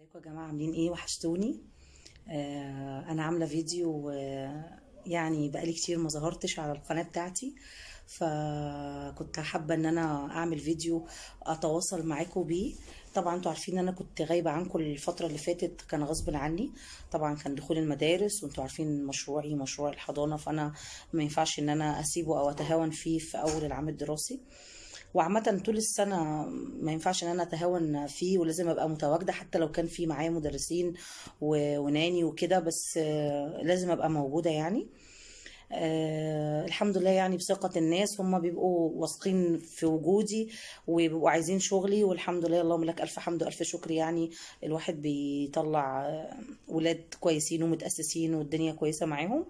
ازيكم يا جماعة عاملين ايه وحشتوني آه انا عاملة فيديو آه يعني بقالي كتير ما ظهرتش على القناة بتاعتي فكنت حابة ان انا اعمل فيديو اتواصل معاكم بيه طبعا انتوا عارفين ان انا كنت غايبة عنكم الفترة اللي فاتت كان غصب عني طبعا كان دخول المدارس وانتوا عارفين مشروعي مشروع الحضانة فانا ما ينفعش ان انا اسيبه او اتهاون فيه في اول العام الدراسي وعامة طول السنة ما ينفعش ان انا اتهاون فيه ولازم ابقى متواجدة حتى لو كان في معايا مدرسين و- وناني وكده بس آه، لازم ابقى موجودة يعني آه الحمد لله يعني بثقة الناس هم بيبقوا واثقين في وجودي وبيبقوا عايزين شغلي والحمد لله اللهم لك ألف حمد وألف شكر يعني الواحد بيطلع آه، ولاد كويسين ومتأسسين والدنيا كويسة معاهم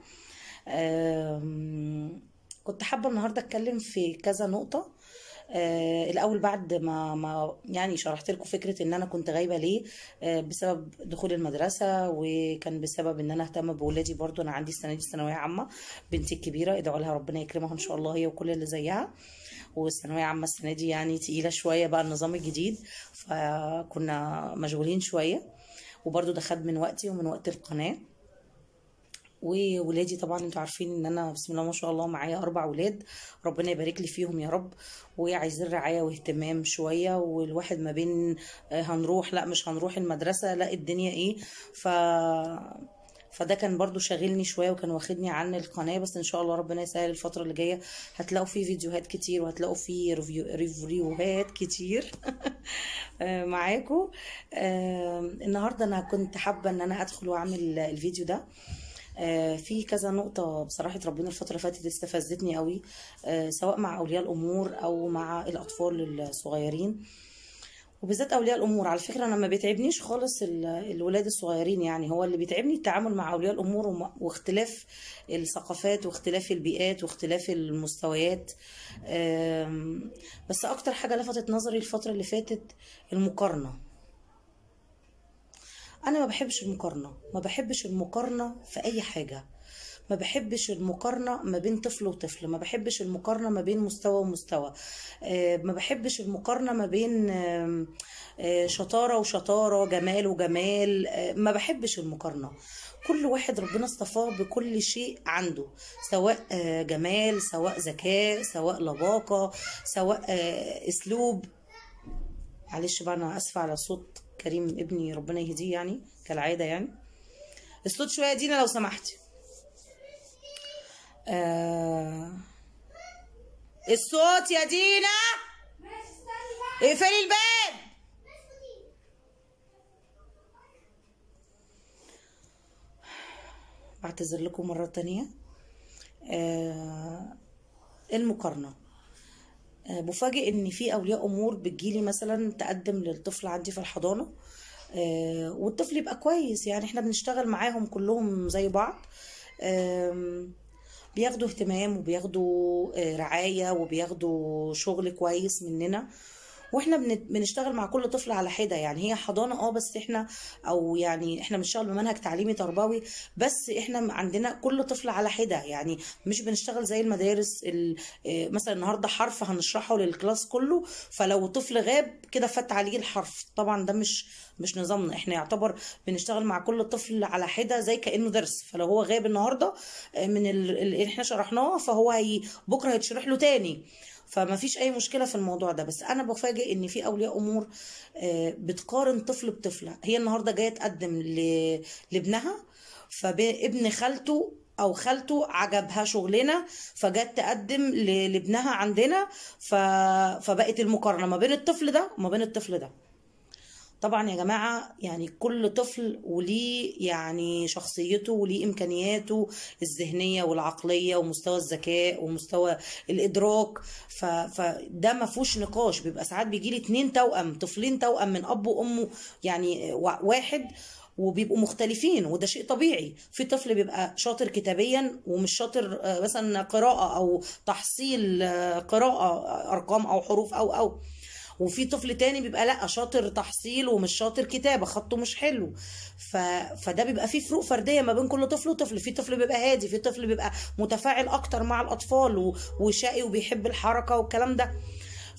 آم، كنت حابة النهاردة أتكلم في كذا نقطة آه الأول بعد ما ما يعني شرحت لكم فكرة إن أنا كنت غايبة ليه آه بسبب دخول المدرسة وكان بسبب إن أنا أهتم بولادي برضو أنا عندي السنة دي ثانوية عامة بنتي الكبيرة ادعوا لها ربنا يكرمها إن شاء الله هي وكل اللي زيها والثانوية عامة السنة دي يعني تقيلة شوية بقى النظام الجديد فكنا مشغولين شوية وبرضو ده خد من وقتي ومن وقت القناة وولادي طبعا انتوا عارفين ان انا بسم الله ما شاء الله معايا اربع ولاد ربنا يبارك لي فيهم يا رب وعايزين رعايه واهتمام شويه والواحد ما بين آه، هنروح لا مش هنروح المدرسه لا الدنيا ايه ف فده كان برضو شاغلني شويه وكان واخدني عن القناه بس ان شاء الله ربنا يسهل الفتره اللي جايه هتلاقوا فيه فيديوهات كتير وهتلاقوا فيه ريفيو ريفيوهات كتير آه، معاكم آه، النهارده انا كنت حابه ان انا ادخل واعمل الفيديو ده آه، في كذا نقطة بصراحة ربنا الفترة اللي فاتت استفزتني قوي آه، سواء مع أولياء الأمور أو مع الأطفال الصغيرين وبالذات أولياء الأمور على فكرة أنا ما بيتعبنيش خالص ال- الولاد الصغيرين يعني هو اللي بيتعبني التعامل مع أولياء الأمور وم- واختلاف الثقافات واختلاف البيئات واختلاف المستويات آم، بس أكتر حاجة لفتت نظري الفترة اللي فاتت المقارنة انا ما بحبش المقارنه ما بحبش المقارنه في اي حاجه ما بحبش المقارنة ما بين طفل وطفل ما بحبش المقارنة ما بين مستوى ومستوى آه، ما بحبش المقارنة ما بين آم، آه، شطارة وشطارة جمال وجمال آه، ما بحبش المقارنة كل واحد ربنا اصطفاه بكل شيء عنده سواء آه، جمال سواء ذكاء سواء لباقة سواء آه، اسلوب معلش بقى انا اسفه على صوت كريم ابني ربنا يهديه يعني كالعاده يعني الصوت شويه يا دينا لو سمحتي آه... الصوت يا دينا اقفلي الباب بعتذر لكم مرة تانية آه... المقارنة آه، بفاجئ ان في اولياء امور بتجيلي مثلا تقدم للطفل عندي في الحضانه آه، والطفل يبقى كويس يعني احنا بنشتغل معاهم كلهم زي بعض آم، بياخدوا اهتمام وبياخدوا آه، رعايه وبياخدوا شغل كويس مننا واحنا بن- بنشتغل مع كل طفل على حده يعني هي حضانه اه بس احنا او يعني احنا بنشتغل بمنهج تعليمي تربوي بس احنا عندنا كل طفل على حده يعني مش بنشتغل زي المدارس ال- آه، مثلا النهارده حرف هنشرحه للكلاس كله فلو طفل غاب كده فات عليه الحرف طبعا ده مش مش نظامنا احنا يعتبر بنشتغل مع كل طفل على حده زي كانه درس فلو هو غاب النهارده آه، من ال- اللي احنا شرحناه فهو هي بكره هيتشرح له تاني فما فيش اي مشكله في الموضوع ده بس انا بفاجئ ان في اولياء امور آه، بتقارن طفل بطفله هي النهارده جايه تقدم ل- لابنها فابن خالته او خالته عجبها شغلنا فجت تقدم ل- لابنها عندنا ف... فبقت المقارنه ما بين الطفل ده وما بين الطفل ده طبعا يا جماعة يعني كل طفل وليه يعني شخصيته وليه إمكانياته الذهنية والعقلية ومستوى الذكاء ومستوى الإدراك ف... فده ما فيهوش نقاش بيبقى ساعات بيجيلي اتنين توأم طفلين توأم من أب وأمه يعني وا- واحد وبيبقوا مختلفين وده شيء طبيعي في طفل بيبقى شاطر كتابيا ومش شاطر آه، مثلا قراءة أو تحصيل آه، قراءة آه، أرقام أو حروف أو أو وفي طفل تاني بيبقى لا شاطر تحصيل ومش شاطر كتابة خطه مش حلو ف... فده بيبقى فيه فروق فردية ما بين كل طفل وطفل في طفل بيبقى هادي في طفل بيبقى متفاعل اكتر مع الاطفال و... وشقي وبيحب الحركة والكلام ده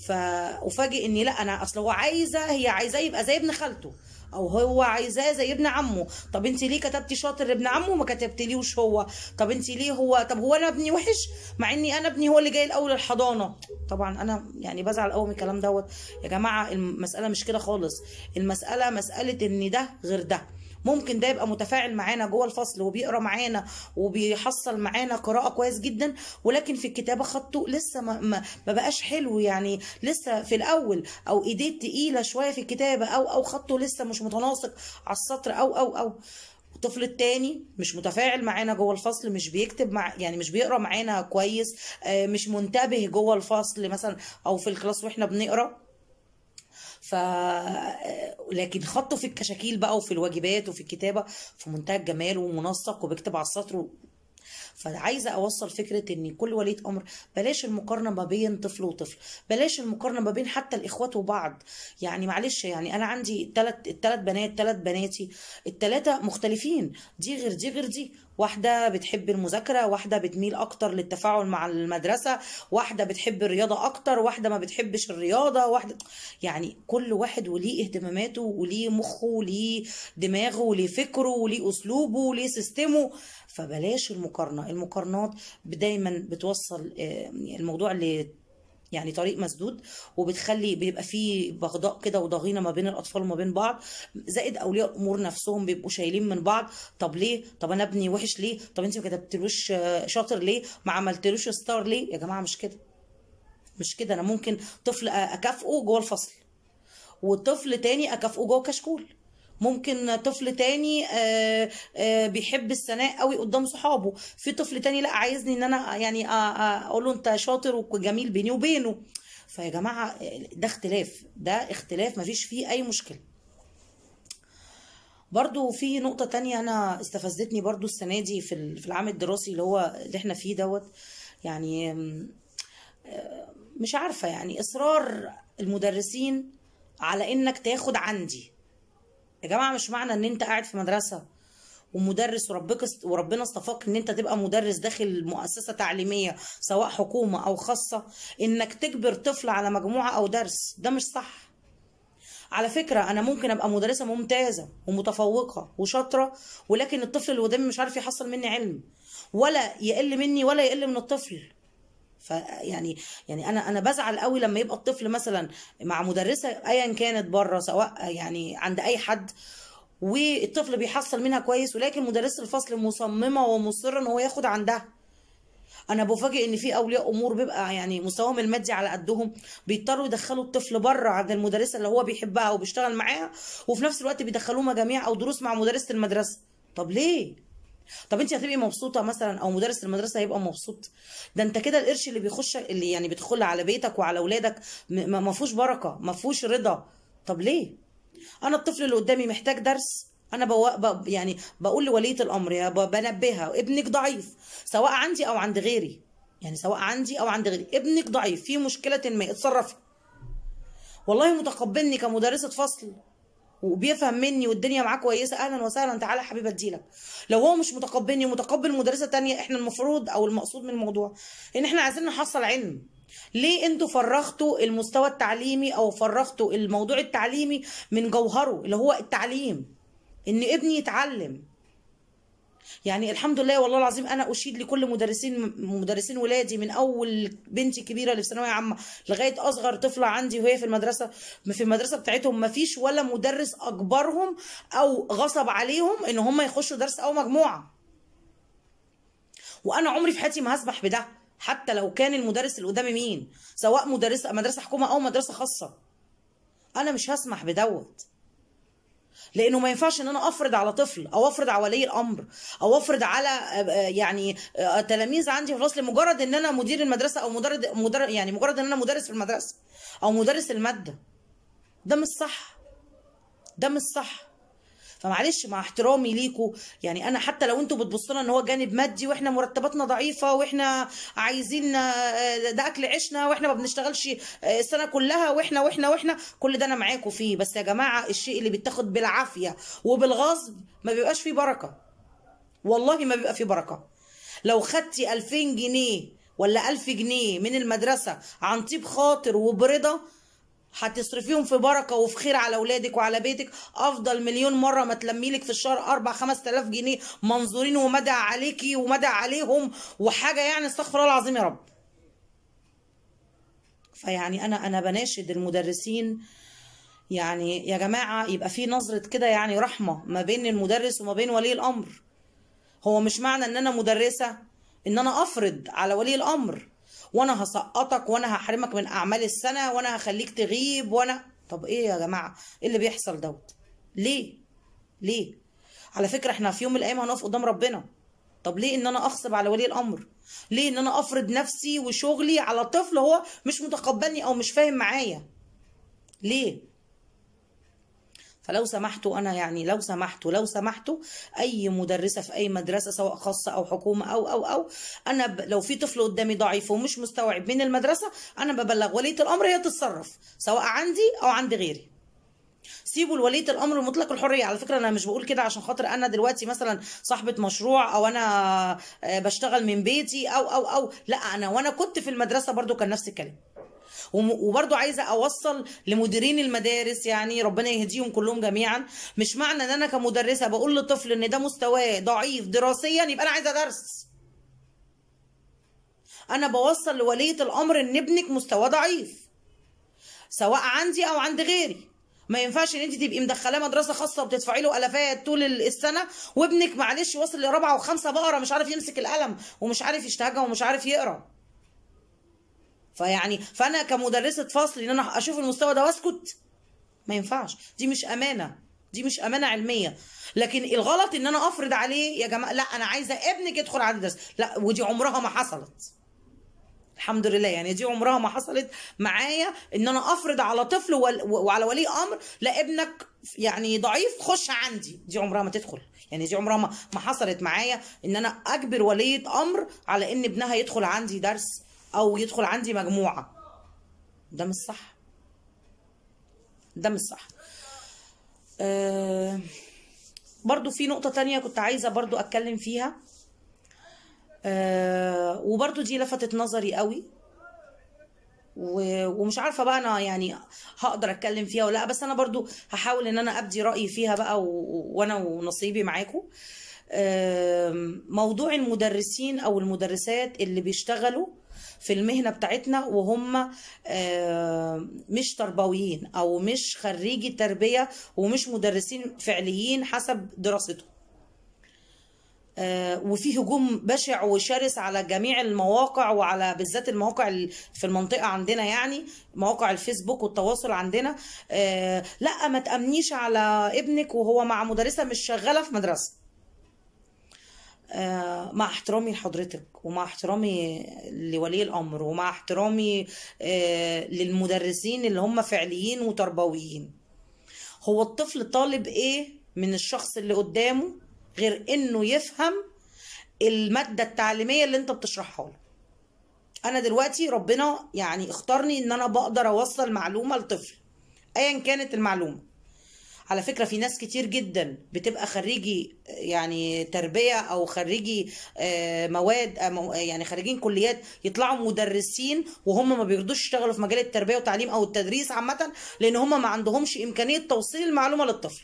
فافاجئ اني لا انا اصل هو عايزه هي عايزاه يبقى زي ابن خالته او هو عايزاه زي ابن عمه طب انت ليه كتبتي شاطر لابن عمه وما كتبتليوش هو طب انت ليه هو طب هو انا ابني وحش مع اني انا ابني هو اللي جاي الاول الحضانه طبعا انا يعني بزعل قوي من الكلام دوت يا جماعه المساله مش كده خالص المساله مساله ان ده غير ده ممكن ده يبقى متفاعل معانا جوه الفصل وبيقرا معانا وبيحصل معانا قراءه كويس جدا ولكن في الكتابه خطه لسه ما, ما, ما بقاش حلو يعني لسه في الاول او ايديه تقيله شويه في الكتابه او او خطه لسه مش متناسق على السطر او او او الطفل التاني مش متفاعل معانا جوه الفصل مش بيكتب مع يعني مش بيقرا معانا كويس مش منتبه جوه الفصل مثلا او في الكلاس واحنا بنقرا ف لكن خطه في الكشاكيل بقى وفي الواجبات وفي الكتابه في منتهى الجمال ومنسق وبيكتب على السطر و... فعايزه اوصل فكره ان كل ولي امر بلاش المقارنه ما بين طفل وطفل بلاش المقارنه ما بين حتى الاخوات وبعض يعني معلش يعني انا عندي ثلاث الثلاث بنات ثلاث بناتي الثلاثه مختلفين دي غير دي غير دي واحده بتحب المذاكره واحده بتميل اكتر للتفاعل مع المدرسه واحده بتحب الرياضه اكتر واحده ما بتحبش الرياضه واحده يعني كل واحد وليه اهتماماته وليه مخه وليه دماغه وليه فكره وليه اسلوبه وليه سيستمه فبلاش المقارنه المقارنات دايما بتوصل الموضوع ل يعني طريق مسدود وبتخلي بيبقى فيه بغضاء كده وضغينه ما بين الاطفال وما بين بعض زائد اولياء الامور نفسهم بيبقوا شايلين من بعض طب ليه طب انا ابني وحش ليه طب انت ما كتبتلوش شاطر ليه ما عملتلوش ستار ليه يا جماعه مش كده مش كده انا ممكن طفل اكافئه جوه الفصل وطفل تاني اكافئه جوه كشكول ممكن طفل تاني آآ آآ بيحب الثناء قوي قدام صحابه في طفل تاني لا عايزني ان انا يعني اقول له انت شاطر وجميل بيني وبينه فيا جماعه ده اختلاف ده اختلاف مفيش فيه اي مشكله برضو في نقطة تانية أنا استفزتني برضو السنة دي في في العام الدراسي اللي هو اللي احنا فيه دوت يعني مش عارفة يعني إصرار المدرسين على إنك تاخد عندي يا جماعه مش معنى ان انت قاعد في مدرسه ومدرس وربك وربنا اصطفاك ان انت تبقى مدرس داخل مؤسسه تعليميه سواء حكومه او خاصه انك تجبر طفل على مجموعه او درس ده مش صح على فكره انا ممكن ابقى مدرسه ممتازه ومتفوقه وشاطره ولكن الطفل اللي قدامي مش عارف يحصل مني علم ولا يقل مني ولا يقل من الطفل فيعني يعني انا انا بزعل قوي لما يبقى الطفل مثلا مع مدرسه ايا كانت بره سواء يعني عند اي حد والطفل بيحصل منها كويس ولكن مدرسه الفصل مصممه ومصره ان هو ياخد عندها انا بفاجئ ان في اولياء امور بيبقى يعني مستواهم المادي على قدهم بيضطروا يدخلوا الطفل بره عند المدرسه اللي هو بيحبها وبيشتغل معاها وفي نفس الوقت بيدخلوه مجاميع او دروس مع مدرسه المدرسه طب ليه طب انت هتبقي مبسوطه مثلا او مدرس المدرسه هيبقى مبسوط ده انت كده القرش اللي بيخش اللي يعني بيدخل على بيتك وعلى اولادك ما فيهوش بركه ما فيهوش رضا طب ليه انا الطفل اللي قدامي محتاج درس انا بو... ب... يعني بقول لوليه الامر يا ب... بنبهها ابنك ضعيف سواء عندي او عند غيري يعني سواء عندي او عند غيري ابنك ضعيف في مشكله ما اتصرفي والله متقبلني كمدرسه فصل وبيفهم مني والدنيا معاه كويسه اهلا وسهلا تعالى يا حبيبي اديلك لو هو مش متقبلني ومتقبل مدرسه تانية احنا المفروض او المقصود من الموضوع ان احنا عايزين نحصل علم ليه انتوا فرغتوا المستوى التعليمي او فرغتوا الموضوع التعليمي من جوهره اللي هو التعليم ان ابني يتعلم يعني الحمد لله والله العظيم انا اشيد لكل مدرسين مدرسين ولادي من اول بنتي الكبيره اللي في ثانويه عامه لغايه اصغر طفله عندي وهي في المدرسه في المدرسه بتاعتهم ما فيش ولا مدرس اجبرهم او غصب عليهم ان هم يخشوا درس او مجموعه وانا عمري في حياتي ما هسمح بده حتى لو كان المدرس اللي قدامي مين سواء مدرسه مدرسه حكومه او مدرسه خاصه انا مش هسمح بدوت لانه ما ينفعش ان انا افرض على طفل او افرض على ولي الامر او افرض على يعني تلاميذ عندي في الفصل مجرد ان انا مدير المدرسه او مدرد مدرب يعني مجرد ان انا مدرس في المدرسه او مدرس الماده ده مش صح ده مش صح فمعلش مع احترامي ليكوا يعني انا حتى لو انتوا بتبصوا لنا ان هو جانب مادي واحنا مرتباتنا ضعيفه واحنا عايزين ده اكل عيشنا واحنا ما بنشتغلش السنه كلها واحنا واحنا واحنا كل ده انا معاكم فيه بس يا جماعه الشيء اللي بيتاخد بالعافيه وبالغصب ما بيبقاش فيه بركه والله ما بيبقى فيه بركه لو خدتي 2000 جنيه ولا ألف جنيه من المدرسة عن طيب خاطر وبرضا هتصرفيهم في بركة وفي خير على أولادك وعلى بيتك أفضل مليون مرة ما تلميلك في الشهر أربع خمس تلاف جنيه منظورين ومدى عليكي ومدى عليهم وحاجة يعني استغفر الله العظيم يا رب فيعني أنا أنا بناشد المدرسين يعني يا جماعة يبقى في نظرة كده يعني رحمة ما بين المدرس وما بين ولي الأمر هو مش معنى ان انا مدرسة ان انا افرض على ولي الامر وانا هسقطك وانا هحرمك من اعمال السنة وانا هخليك تغيب وانا طب ايه يا جماعة ايه اللي بيحصل دوت ليه ليه على فكرة احنا في يوم من الايام هنقف قدام ربنا طب ليه ان انا اغصب على ولي الامر ليه ان انا افرض نفسي وشغلي على طفل هو مش متقبلني او مش فاهم معايا ليه فلو سمحتوا انا يعني لو سمحتوا لو سمحتوا اي مدرسه في اي مدرسه سواء خاصه او حكومه او او او انا ب... لو في طفل قدامي ضعيف ومش مستوعب من المدرسه انا ببلغ وليه الامر هي تتصرف سواء عندي او عند غيري سيبوا لولية الامر مطلق الحريه على فكره انا مش بقول كده عشان خاطر انا دلوقتي مثلا صاحبه مشروع او انا بشتغل من بيتي او او او لا انا وانا كنت في المدرسه برضو كان نفس الكلام وبرضو عايزه اوصل لمديرين المدارس يعني ربنا يهديهم كلهم جميعا مش معنى ان انا كمدرسه بقول لطفل ان ده مستواه ضعيف دراسيا يبقى انا عايزه درس انا بوصل لوليه الامر ان ابنك مستواه ضعيف سواء عندي او عند غيري ما ينفعش ان انت تبقي مدخلاه مدرسه خاصه وبتدفعي له الافات طول السنه وابنك معلش واصل لرابعه وخمسه بقره مش عارف يمسك القلم ومش عارف يشتهجها ومش عارف يقرا فيعني فانا كمدرسه فصل ان انا اشوف المستوى ده واسكت ما ينفعش دي مش امانه دي مش امانه علميه لكن الغلط ان انا افرض عليه يا جماعه لا انا عايزه ابنك يدخل عندي درس لا ودي عمرها ما حصلت الحمد لله يعني دي عمرها ما حصلت معايا ان انا افرض على طفل وعلى ولي امر لا ابنك يعني ضعيف خش عندي دي عمرها ما تدخل يعني دي عمرها ما حصلت معايا ان انا اجبر ولية امر على ان ابنها يدخل عندي درس او يدخل عندي مجموعه ده مش صح ده مش صح أه برضو في نقطة تانية كنت عايزة برضو أتكلم فيها أه وبرضو دي لفتت نظري قوي ومش عارفة بقى أنا يعني هقدر أتكلم فيها ولا لا بس أنا برضو هحاول إن أنا أبدي رأيي فيها بقى وأنا ونصيبي معاكم أه موضوع المدرسين أو المدرسات اللي بيشتغلوا في المهنه بتاعتنا وهم مش تربويين او مش خريجي تربيه ومش مدرسين فعليين حسب دراستهم وفي هجوم بشع وشرس على جميع المواقع وعلى بالذات المواقع في المنطقه عندنا يعني مواقع الفيسبوك والتواصل عندنا لا ما تامنيش على ابنك وهو مع مدرسه مش شغاله في مدرسه مع احترامي لحضرتك ومع احترامي لولي الامر ومع احترامي للمدرسين اللي هم فعليين وتربويين هو الطفل طالب ايه من الشخص اللي قدامه غير انه يفهم الماده التعليميه اللي انت بتشرحها له انا دلوقتي ربنا يعني اختارني ان انا بقدر اوصل معلومه لطفل ايا كانت المعلومه على فكرة في ناس كتير جدا بتبقى خريجي يعني تربية أو خريجي مواد يعني خريجين كليات يطلعوا مدرسين وهم ما بيرضوش يشتغلوا في مجال التربية والتعليم أو التدريس عامة لأن هم ما عندهمش إمكانية توصيل المعلومة للطفل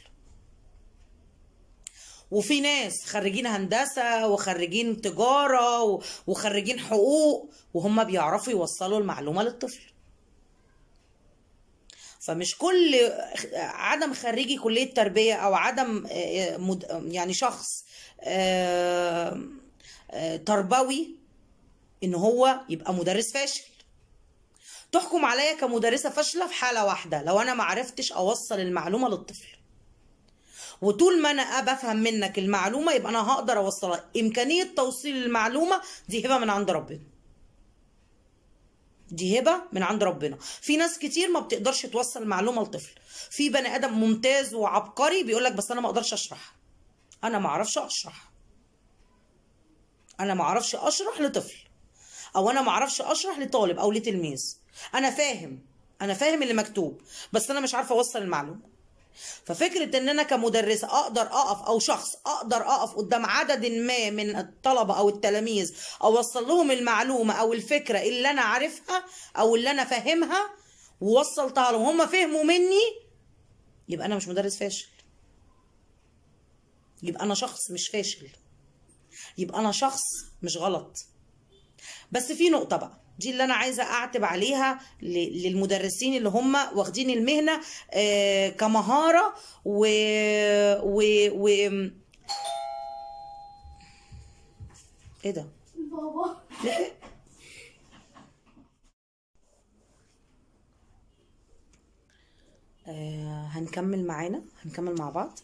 وفي ناس خريجين هندسة وخريجين تجارة وخريجين حقوق وهم بيعرفوا يوصلوا المعلومة للطفل فمش كل عدم خريجي كليه تربيه او عدم يعني شخص تربوي ان هو يبقى مدرس فاشل تحكم عليا كمدرسه فاشله في حاله واحده لو انا ما عرفتش اوصل المعلومه للطفل وطول ما انا بفهم منك المعلومه يبقى انا هقدر اوصلها امكانيه توصيل المعلومه دي هبه من عند ربنا دي هبه من عند ربنا في ناس كتير ما بتقدرش توصل معلومه لطفل في بني ادم ممتاز وعبقري بيقول لك بس انا ما اقدرش اشرح انا ما اعرفش اشرح انا ما اعرفش اشرح لطفل او انا ما اعرفش اشرح لطالب او لتلميذ انا فاهم انا فاهم اللي مكتوب بس انا مش عارفه اوصل المعلومه ففكرة ان انا كمدرسة اقدر اقف او شخص اقدر اقف قدام عدد ما من الطلبة او التلاميذ اوصل لهم المعلومة او الفكرة اللي انا عارفها او اللي انا فاهمها ووصلتها لهم هم فهموا مني يبقى انا مش مدرس فاشل يبقى انا شخص مش فاشل يبقى انا شخص مش غلط بس في نقطة بقى دي اللي انا عايزة اعتب عليها ل- للمدرسين اللي هم واخدين المهنة آه، كمهارة و, و... و... ايه ده بابا لحق آه هنكمل معانا هنكمل مع بعض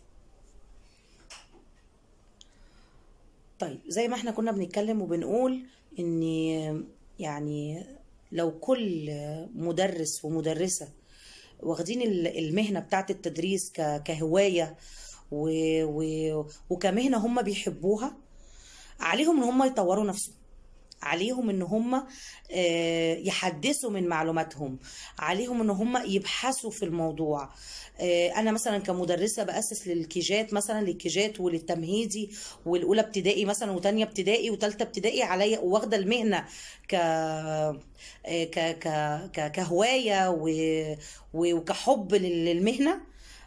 طيب زي ما احنا كنا بنتكلم وبنقول ان يعني لو كل مدرس ومدرسة واخدين ال- المهنة بتاعت التدريس ك- كهواية و... و... وكمهنة هم بيحبوها عليهم ان هم يطوروا نفسهم عليهم ان هم آه، يحدثوا من معلوماتهم عليهم ان هم يبحثوا في الموضوع آه، انا مثلا كمدرسه باسس للكيجات مثلا للكيجات وللتمهيدي والاولى ابتدائي مثلا وتانية ابتدائي وتالتة ابتدائي عليا واخده المهنه ك آه، ك ك ك- كهوايه و- و- وكحب لل- للمهنه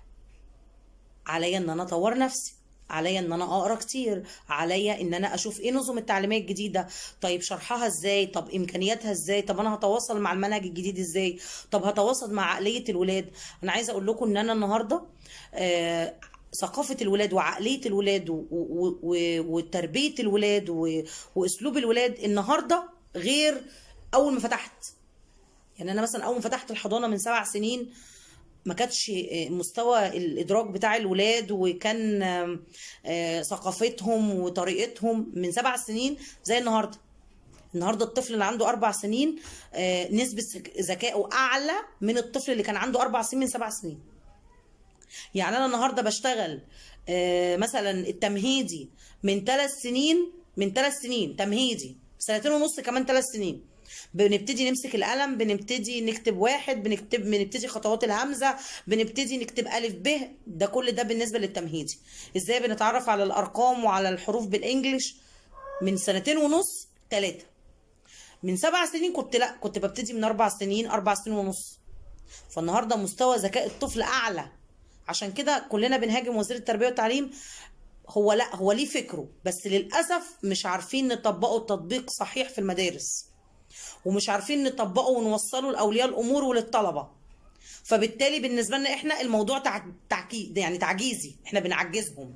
عليا ان انا اطور نفسي عليا ان انا اقرا كتير عليا ان انا اشوف ايه نظم التعليميه الجديده طيب شرحها ازاي طب امكانياتها ازاي طب انا هتواصل مع المنهج الجديد ازاي طب هتواصل مع عقليه الولاد انا عايزه اقول لكم ان انا النهارده آه ثقافة الولاد وعقلية الولاد و- و- و- وتربية الولاد و- وأسلوب الولاد النهاردة غير أول ما فتحت يعني أنا مثلا أول ما فتحت الحضانة من سبع سنين ما كانتش مستوى الادراك بتاع الولاد وكان آم، آه، ثقافتهم وطريقتهم من سبع سنين زي النهارده النهارده الطفل اللي عنده اربع سنين آه، نسبه ذكائه اعلى من الطفل اللي كان عنده اربع سنين من سبع سنين يعني انا النهارده بشتغل آه، مثلا التمهيدي من ثلاث سنين من ثلاث سنين تمهيدي سنتين ونص كمان ثلاث سنين بنبتدي نمسك القلم بنبتدي نكتب واحد بنكتب بنبتدي خطوات الهمزه بنبتدي نكتب الف ب ده كل ده بالنسبه للتمهيدي ازاي بنتعرف على الارقام وعلى الحروف بالانجلش من سنتين ونص ثلاثه من سبع سنين كنت لا كنت ببتدي من اربع سنين اربع سنين ونص فالنهارده مستوى ذكاء الطفل اعلى عشان كده كلنا بنهاجم وزير التربيه والتعليم هو لا هو ليه فكره بس للاسف مش عارفين نطبقه تطبيق صحيح في المدارس ومش عارفين نطبقه ونوصله لاولياء الامور وللطلبه فبالتالي بالنسبه لنا احنا الموضوع تع... تعكي... يعني تعجيزي احنا بنعجزهم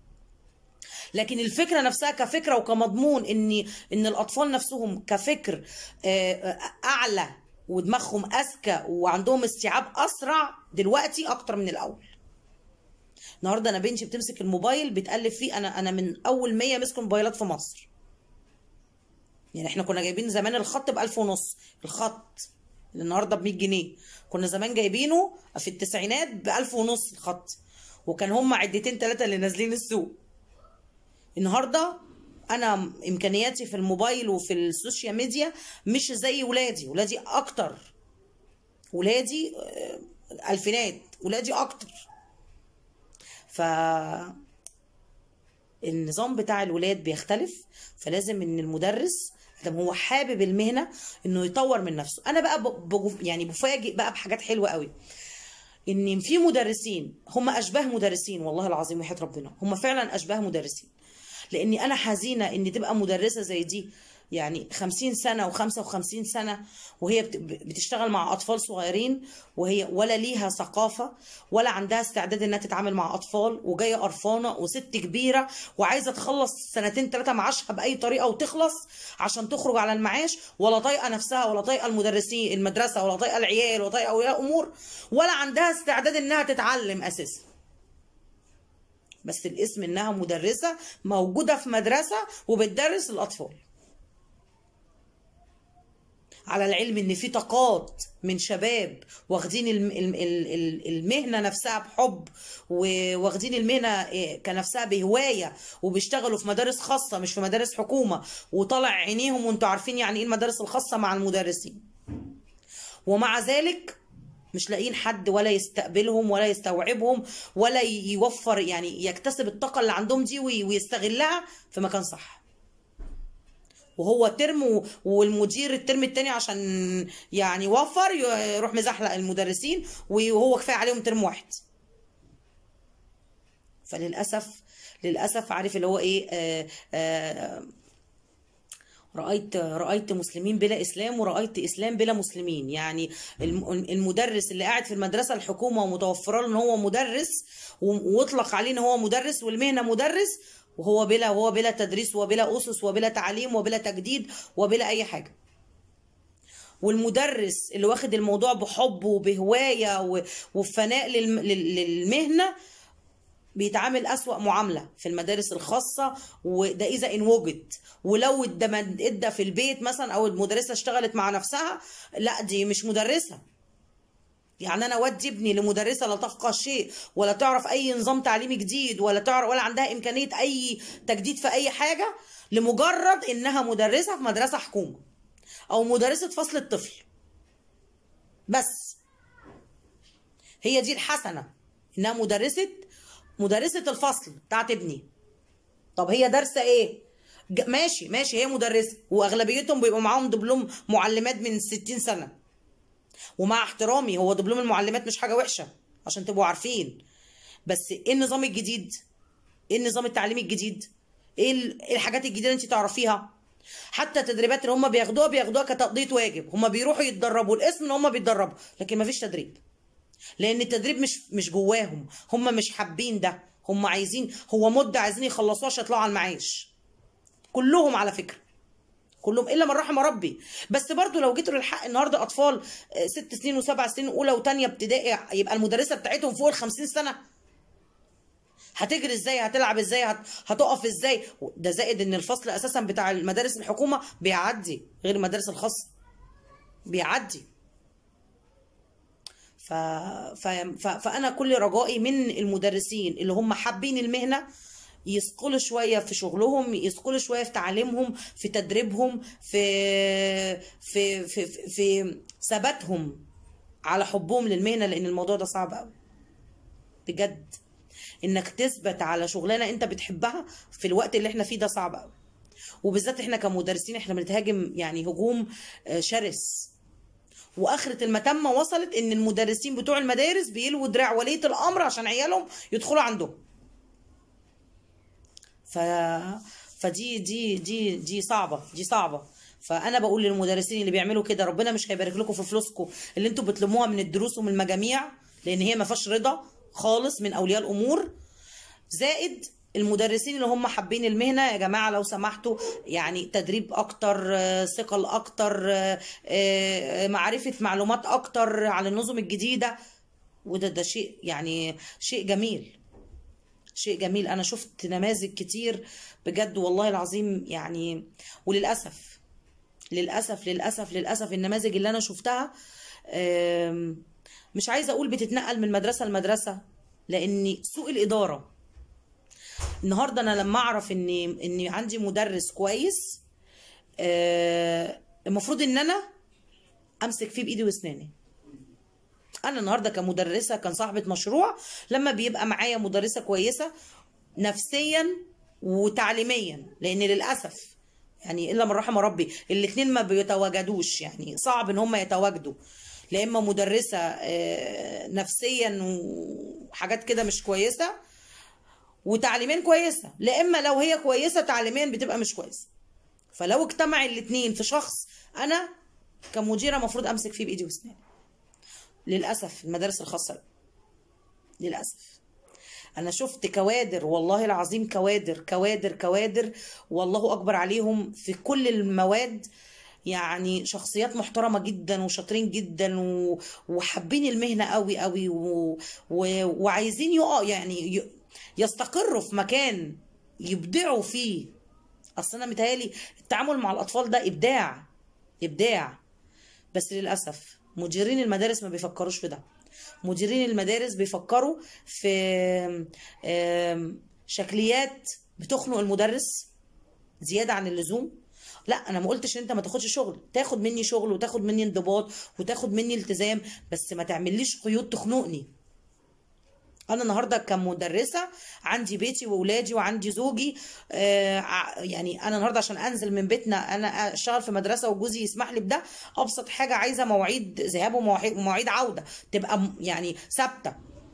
لكن الفكره نفسها كفكره وكمضمون ان ان الاطفال نفسهم كفكر آه، آه، اعلى ودماغهم اذكى وعندهم استيعاب اسرع دلوقتي اكتر من الاول النهارده انا بنتي بتمسك الموبايل بتقلب فيه انا انا من اول 100 مسكوا موبايلات في مصر يعني احنا كنا جايبين زمان الخط ب 1000 ونص الخط اللي النهارده ب 100 جنيه كنا زمان جايبينه في التسعينات ب 1000 ونص الخط وكان هم عدتين ثلاثه اللي نازلين السوق النهارده انا امكانياتي في الموبايل وفي السوشيال ميديا مش زي ولادي ولادي اكتر ولادي آه، الفينات ولادي اكتر ف النظام بتاع الولاد بيختلف فلازم ان المدرس لما هو حابب المهنه انه يطور من نفسه انا بقى ب- بجف- يعني بفاجئ بقى بحاجات حلوه قوي ان في مدرسين هم اشباه مدرسين والله العظيم وحياة ربنا هم فعلا اشباه مدرسين لاني انا حزينه ان تبقى مدرسه زي دي يعني خمسين سنة وخمسة وخمسين سنة وهي بت- بتشتغل مع أطفال صغيرين وهي ولا ليها ثقافة ولا عندها استعداد إنها تتعامل مع أطفال وجاية قرفانة وست كبيرة وعايزة تخلص سنتين ثلاثة معاشها بأي طريقة وتخلص عشان تخرج على المعاش ولا طايقة نفسها ولا طايقة المدرسين المدرسة ولا طايقة العيال ولا طايقة أولياء أمور ولا عندها استعداد إنها تتعلم أساسا بس الاسم إنها مدرسة موجودة في مدرسة وبتدرس الأطفال على العلم ان في طاقات من شباب واخدين الم- الم- ال- ال- المهنه نفسها بحب واخدين المهنه إيه، كنفسها بهوايه وبيشتغلوا في مدارس خاصه مش في مدارس حكومه وطلع عينيهم وانتوا عارفين يعني ايه المدارس الخاصه مع المدرسين ومع ذلك مش لاقيين حد ولا يستقبلهم ولا يستوعبهم ولا يوفر يعني يكتسب الطاقة اللي عندهم دي وي- ويستغلها في مكان صح وهو ترم و- والمدير الترم التاني عشان يعني يوفر يروح مزحلق المدرسين وهو كفاية عليهم ترم واحد فللأسف للأسف عارف اللي هو ايه آه آه رأيت رأيت مسلمين بلا إسلام ورأيت إسلام بلا مسلمين يعني الم- المدرس اللي قاعد في المدرسة الحكومة ومتوفرة له إن هو مدرس و- واطلق عليه إن هو مدرس والمهنة مدرس وهو بلا وهو بلا تدريس وبلا أسس وبلا تعليم وبلا تجديد وبلا أي حاجة والمدرس اللي واخد الموضوع بحب وبهواية و- وبفناء للم- لل- للمهنة بيتعامل أسوأ معاملة في المدارس الخاصة وده إذا إن وجد ولو ادى ادى في البيت مثلا أو المدرسة اشتغلت مع نفسها لا دي مش مدرسة يعني أنا أودي ابني لمدرسة لا تفقه شيء ولا تعرف أي نظام تعليمي جديد ولا تعرف ولا عندها إمكانية أي تجديد في أي حاجة لمجرد إنها مدرسة في مدرسة حكومة أو مدرسة فصل الطفل بس هي دي الحسنة إنها مدرسة مدرسة الفصل بتاعت ابني طب هي دارسة ايه ج- ماشي ماشي هي مدرسة واغلبيتهم بيبقوا معاهم دبلوم معلمات من 60 سنة ومع احترامي هو دبلوم المعلمات مش حاجة وحشة عشان تبقوا عارفين بس ايه النظام الجديد ايه النظام التعليمي الجديد ايه ال- إيه الحاجات الجديدة اللي انت تعرفيها حتى التدريبات اللي هم بياخدوها بياخدوها كتقضية واجب هم بيروحوا يتدربوا الاسم ان هم بيتدربوا لكن مفيش تدريب لان التدريب مش مش جواهم هم مش حابين ده هم عايزين هو مده عايزين يخلصوها عشان يطلعوا على المعاش كلهم على فكره كلهم الا من رحم ربي بس برضو لو جيتوا للحق النهارده اطفال آه، ست سنين وسبع سنين اولى وثانيه ابتدائي يبقى المدرسه بتاعتهم فوق ال 50 سنه هتجري ازاي هتلعب ازاي هت... هتقف ازاي ده زائد ان الفصل اساسا بتاع المدارس الحكومه بيعدي غير المدارس الخاصه بيعدي ف... ف... ف... فانا كل رجائي من المدرسين اللي هم حابين المهنه يثقلوا شويه في شغلهم يثقلوا شويه في تعليمهم في تدريبهم في في في في, في ثباتهم على حبهم للمهنه لان الموضوع ده صعب قوي بجد انك تثبت على شغلانه انت بتحبها في الوقت اللي احنا فيه ده صعب قوي وبالذات احنا كمدرسين احنا بنتهاجم يعني هجوم آه، شرس واخره المتمه وصلت ان المدرسين بتوع المدارس بيلووا دراع وليه الامر عشان عيالهم يدخلوا عندهم ف فدي دي دي دي صعبه دي صعبه فانا بقول للمدرسين اللي بيعملوا كده ربنا مش هيبارك لكم في فلوسكم اللي انتوا بتلموها من الدروس ومن المجاميع لان هي ما فيهاش رضا خالص من اولياء الامور زائد المدرسين اللي هم حابين المهنة يا جماعة لو سمحتوا يعني تدريب أكتر آه، ثقل أكتر آه، آه، معرفة معلومات أكتر على النظم الجديدة وده ده شيء يعني شيء جميل شيء جميل أنا شفت نماذج كتير بجد والله العظيم يعني وللأسف للأسف للأسف للأسف النماذج اللي أنا شفتها آم، مش عايزة أقول بتتنقل من مدرسة لمدرسة لأن سوء الإدارة النهارده انا لما اعرف ان ان عندي مدرس كويس آه، المفروض ان انا امسك فيه بايدي واسناني انا النهارده كمدرسه كان صاحبه مشروع لما بيبقى معايا مدرسه كويسه نفسيا وتعليميا لان للاسف يعني الا من رحم ربي الاثنين ما بيتواجدوش يعني صعب ان هم يتواجدوا لا اما مدرسه آه، نفسيا وحاجات كده مش كويسه وتعليميا كويسه لا اما لو هي كويسه تعليميا بتبقى مش كويسه فلو اجتمع الاثنين في شخص انا كمديره المفروض امسك فيه بايدي واسناني للاسف المدارس الخاصه لا. للاسف انا شفت كوادر والله العظيم كوادر كوادر كوادر والله اكبر عليهم في كل المواد يعني شخصيات محترمة جدا وشاطرين جدا و... وحابين المهنة قوي قوي و... و... وعايزين يقع يعني ي... يستقروا في مكان يبدعوا فيه اصل انا متهيألي التعامل مع الاطفال ده ابداع ابداع بس للاسف مديرين المدارس ما بيفكروش في ده مديرين المدارس بيفكروا في آم، شكليات بتخنق المدرس زيادة عن اللزوم لا انا ما قلتش ان انت ما تاخدش شغل تاخد مني شغل وتاخد مني انضباط وتاخد مني التزام بس ما تعمليش قيود تخنقني انا النهارده كمدرسه عندي بيتي واولادي وعندي زوجي آه ع- يعني انا النهارده عشان انزل من بيتنا انا اشتغل في مدرسه وجوزي يسمح لي بده ابسط حاجه عايزه مواعيد ذهاب ومواعيد ومواعيد عوده تبقى م- يعني ثابته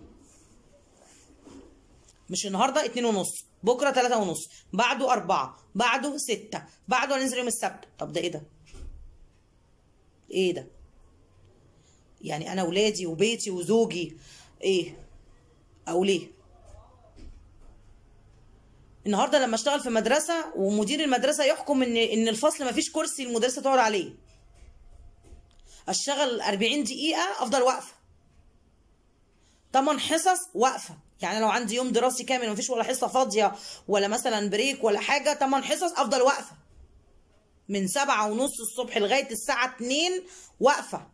مش النهارده اتنين ونص بكره تلاتة ونص بعده أربعة بعده ستة بعده هننزل يوم السبت طب ده ايه ده؟ ايه ده؟ يعني انا ولادي وبيتي وزوجي ايه؟ او ليه؟ النهارده لما اشتغل في مدرسه ومدير المدرسه يحكم ان ان الفصل ما فيش كرسي المدرسه تقعد عليه اشتغل 40 دقيقه افضل واقفه 8 حصص واقفه يعني لو عندي يوم دراسي كامل مفيش ولا حصه فاضيه ولا مثلا بريك ولا حاجه 8 حصص افضل واقفه من سبعة ونص الصبح لغايه الساعه 2 واقفه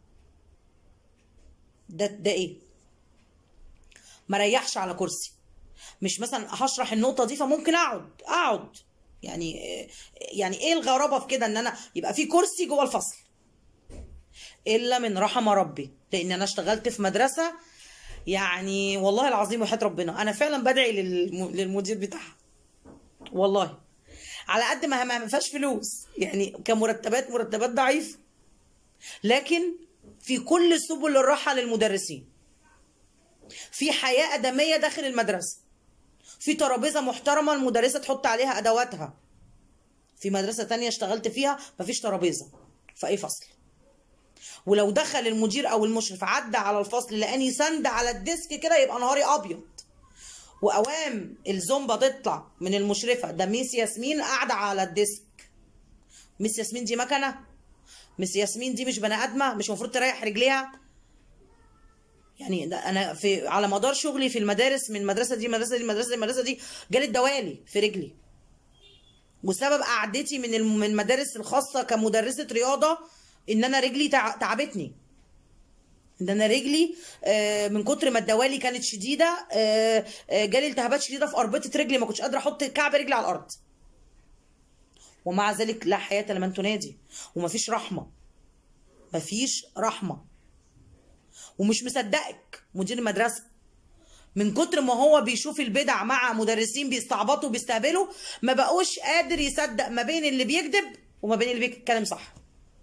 ده ده ايه ما ريحش على كرسي مش مثلا هشرح النقطه دي فممكن اقعد اقعد يعني يعني ايه الغرابه في كده ان انا يبقى في كرسي جوه الفصل الا من رحم ربي لان انا اشتغلت في مدرسه يعني والله العظيم وحياة ربنا انا فعلا بدعي للم- للمدير بتاعها والله على قد ما ما فيهاش فلوس يعني كمرتبات مرتبات ضعيفه لكن في كل سبل الراحه للمدرسين في حياه ادميه داخل المدرسه في ترابيزه محترمه المدرسه تحط عليها ادواتها في مدرسه تانية اشتغلت فيها مفيش ترابيزه في اي فصل ولو دخل المدير او المشرف عدى على الفصل لقاني سند على الديسك كده يبقى نهاري ابيض واوام الزومبا تطلع من المشرفه ده ميس ياسمين قاعده على الديسك ميس ياسمين دي مكنه ميس ياسمين دي مش بني ادمه مش المفروض تريح رجليها يعني ده انا في على مدار شغلي في المدارس من المدرسه دي المدرسه دي المدرسه دي المدرسه دي جالت دوالي في رجلي وسبب قعدتي من الم- من المدارس الخاصه كمدرسه رياضه ان انا رجلي تع- تعبتني ان انا رجلي آه، من كتر ما الدوالي كانت شديده آه، آه، جالي التهابات شديده في اربطه رجلي ما كنتش قادره احط كعب رجلي على الارض ومع ذلك لا حياه لمن تنادي ومفيش رحمه مفيش رحمه ومش مصدقك مدير المدرسه من كتر ما هو بيشوف البدع مع مدرسين بيستعبطوا وبيستهبلوا ما بقوش قادر يصدق ما بين اللي بيكذب وما بين اللي بيتكلم صح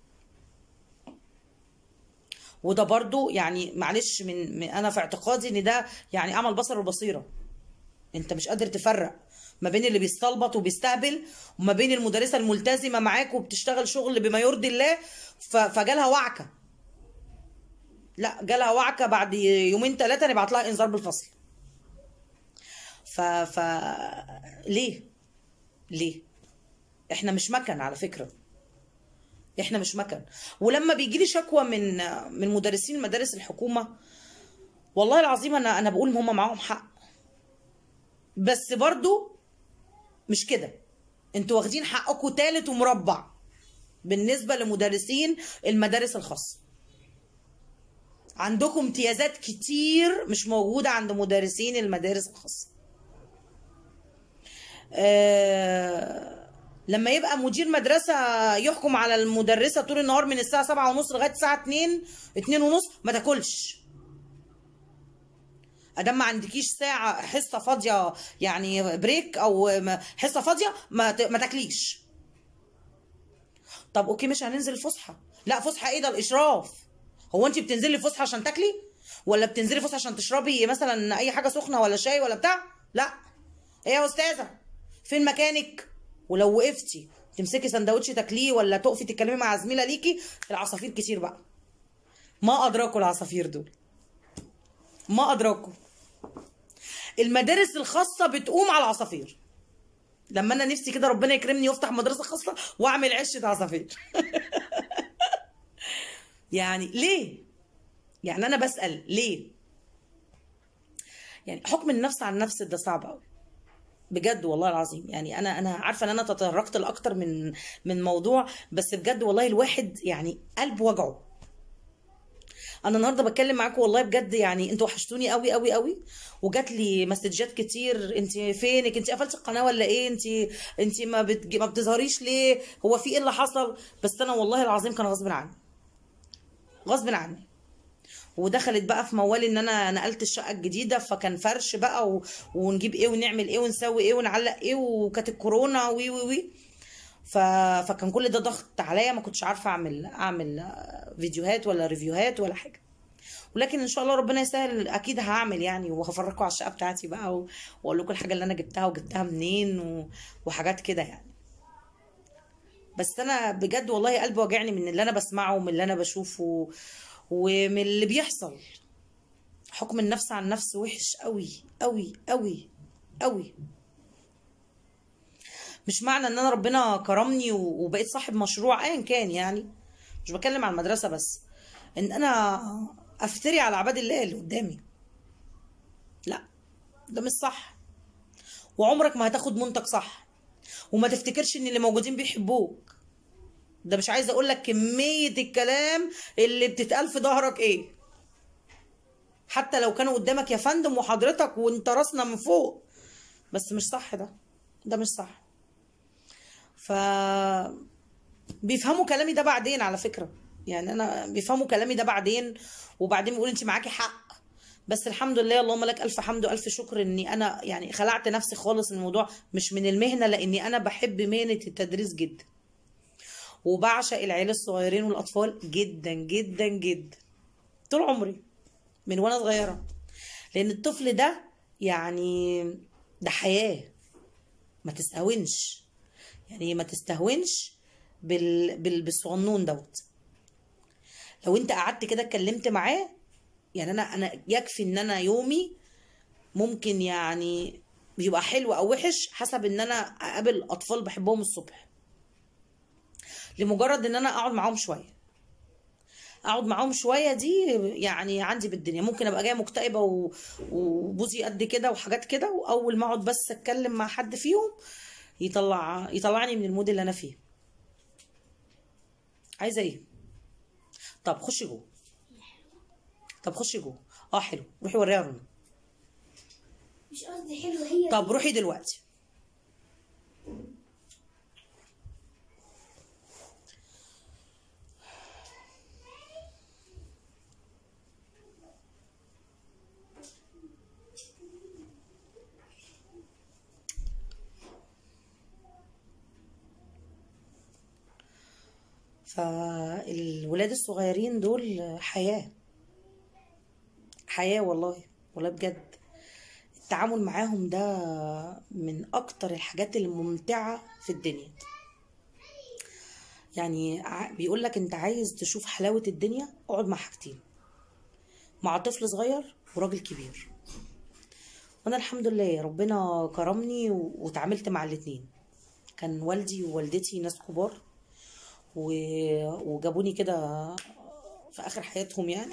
وده برضو يعني معلش من, من انا في اعتقادي ان ده يعني عمل بصر والبصيره انت مش قادر تفرق ما بين اللي بيستلبط وبيستهبل وما بين المدرسه الملتزمه معاك وبتشتغل شغل بما يرضي الله ف- فجالها وعكه لا جالها وعكه بعد يومين ثلاثه نبعت لها انذار بالفصل ف ف ليه ليه احنا مش مكن على فكره احنا مش مكن ولما بيجي لي شكوى من من مدرسين مدارس الحكومه والله العظيم انا انا بقول هم معاهم حق بس برضو مش كده انتوا واخدين حقكم تالت ومربع بالنسبه لمدرسين المدارس الخاصه عندكم امتيازات كتير مش موجوده عند مدرسين المدارس الخاصه آه لما يبقى مدير مدرسة يحكم على المدرسة طول النهار من الساعة سبعة ونص لغاية الساعة اتنين اتنين ونص ما تاكلش ادام ما عندكيش ساعة حصة فاضية يعني بريك او ما- حصة فاضية ما ت- ما تاكليش طب اوكي مش هننزل الفسحة لا فسحة ايه ده الاشراف هو انت بتنزلي الفسحة عشان تاكلي ولا بتنزلي فسحة عشان تشربي مثلا اي حاجة سخنة ولا شاي ولا بتاع لا ايه يا استاذة فين مكانك ولو وقفتي تمسكي سندوتش تاكليه ولا تقفي تتكلمي مع زميله ليكي العصافير كتير بقى ما ادراكوا العصافير دول ما ادراكوا المدارس الخاصه بتقوم على العصافير لما انا نفسي كده ربنا يكرمني وافتح مدرسه خاصه واعمل عشه عصافير يعني ليه يعني انا بسال ليه يعني حكم النفس عن النفس ده صعب قوي بجد والله العظيم يعني انا انا عارفه ان انا تطرقت لاكتر من من موضوع بس بجد والله الواحد يعني قلب وجعه انا النهارده بتكلم معاكم والله بجد يعني انتوا وحشتوني قوي قوي قوي وجات لي مسجات كتير انت فينك انت قفلت القناه ولا ايه انت انت ما بتج... ما بتظهريش ليه هو في ايه اللي حصل بس انا والله العظيم كان غصب عني غصب عني ودخلت بقى في موال ان انا نقلت الشقه الجديده فكان فرش بقى و... ونجيب ايه ونعمل ايه ونسوي ايه ونعلق ايه وكانت الكورونا وي وي وي ف... فكان كل ده ضغط عليا ما كنتش عارفه اعمل اعمل فيديوهات ولا ريفيوهات ولا حاجه ولكن ان شاء الله ربنا يسهل اكيد هعمل يعني وهفرجكم على الشقه بتاعتي بقى و... واقول لكم الحاجه اللي انا جبتها وجبتها منين و... وحاجات كده يعني بس انا بجد والله قلبي واجعني من اللي انا بسمعه ومن اللي انا بشوفه ومن اللي بيحصل حكم النفس عن نفس وحش قوي قوي قوي قوي مش معنى ان انا ربنا كرمني وبقيت صاحب مشروع ايا كان يعني مش بتكلم عن المدرسه بس ان انا افتري على عباد الله اللي قدامي لا ده مش صح وعمرك ما هتاخد منتج صح وما تفتكرش ان اللي موجودين بيحبوك ده مش عايزه اقول لك كميه الكلام اللي بتتقال في ظهرك ايه حتى لو كانوا قدامك يا فندم وحضرتك وانت راسنا من فوق بس مش صح ده ده مش صح ف بيفهموا كلامي ده بعدين على فكره يعني انا بيفهموا كلامي ده بعدين وبعدين بيقولوا انت معاكي حق بس الحمد لله اللهم لك الف حمد والف شكر اني انا يعني خلعت نفسي خالص من الموضوع مش من المهنه لاني انا بحب مهنه التدريس جدا وبعشق العيال الصغيرين والاطفال جدا جدا جدا طول عمري من وانا صغيره لان الطفل ده يعني ده حياه ما تستهونش يعني ما تستهونش بال... بال... بالصغنون دوت لو انت قعدت كده اتكلمت معاه يعني انا انا يكفي ان انا يومي ممكن يعني بيبقى حلو او وحش حسب ان انا اقابل اطفال بحبهم الصبح لمجرد ان انا اقعد معاهم شويه اقعد معاهم شويه دي يعني عندي بالدنيا ممكن ابقى جايه مكتئبه و... وبوزي قد كده وحاجات كده واول ما اقعد بس اتكلم مع حد فيهم يطلع يطلعني من المود اللي انا فيه عايزه ايه طب خشي جوه طب خشي جوه اه حلو روحي وريها رنا مش قصدي حلو هي طب روحي دلوقتي فالولاد الصغيرين دول حياة حياة والله والله بجد التعامل معاهم ده من أكتر الحاجات الممتعة في الدنيا يعني بيقول لك انت عايز تشوف حلاوة الدنيا اقعد مع حاجتين مع طفل صغير وراجل كبير وانا الحمد لله ربنا كرمني واتعاملت مع الاتنين كان والدي ووالدتي ناس كبار وجابوني كده في اخر حياتهم يعني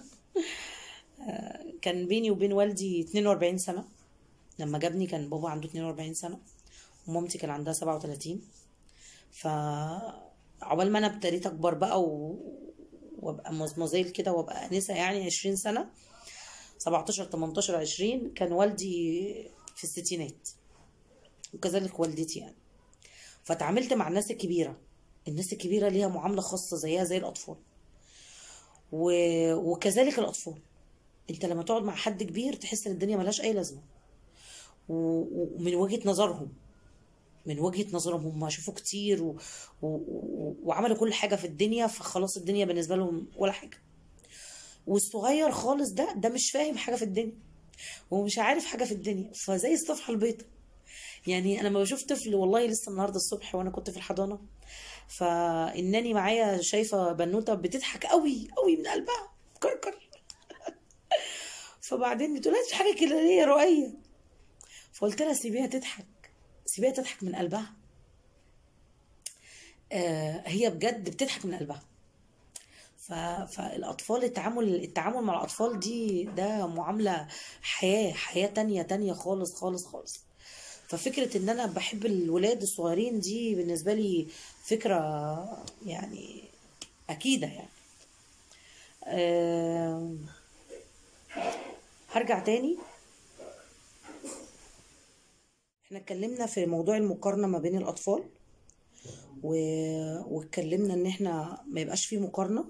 كان بيني وبين والدي 42 سنة لما جابني كان بابا عنده 42 سنة ومامتي كان عندها 37 ف عقبال ما انا ابتديت اكبر بقى و... وابقى مزمزيل كده وابقى انسه يعني 20 سنه 17 18 20 كان والدي في الستينات وكذلك والدتي يعني فتعاملت مع الناس الكبيره الناس الكبيره ليها معامله خاصه زيها زي الاطفال و... وكذلك الاطفال انت لما تقعد مع حد كبير تحس ان الدنيا ملهاش اي لازمه و... ومن وجهه نظرهم من وجهه نظرهم هم شافوا كتير و... و... و... وعملوا كل حاجه في الدنيا فخلاص الدنيا بالنسبه لهم ولا حاجه والصغير خالص ده ده مش فاهم حاجه في الدنيا ومش عارف حاجه في الدنيا فزي الصفحه البيضاء يعني انا لما بشوف طفل والله لسه النهارده الصبح وانا كنت في الحضانه فانني معايا شايفه بنوته بتضحك قوي قوي من قلبها كركر فبعدين بتقول لها حاجه كده ليه يا رؤيه فقلت لها سيبيها تضحك سيبيها تضحك من قلبها آه هي بجد بتضحك من قلبها فالاطفال التعامل التعامل مع الاطفال دي ده معامله حياه حياه تانية تانية خالص خالص خالص ففكره ان انا بحب الولاد الصغيرين دي بالنسبه لي فكره يعني اكيده يعني آه هرجع تاني احنا اتكلمنا في موضوع المقارنة ما بين الأطفال و... واتكلمنا ان احنا ما يبقاش فيه مقارنة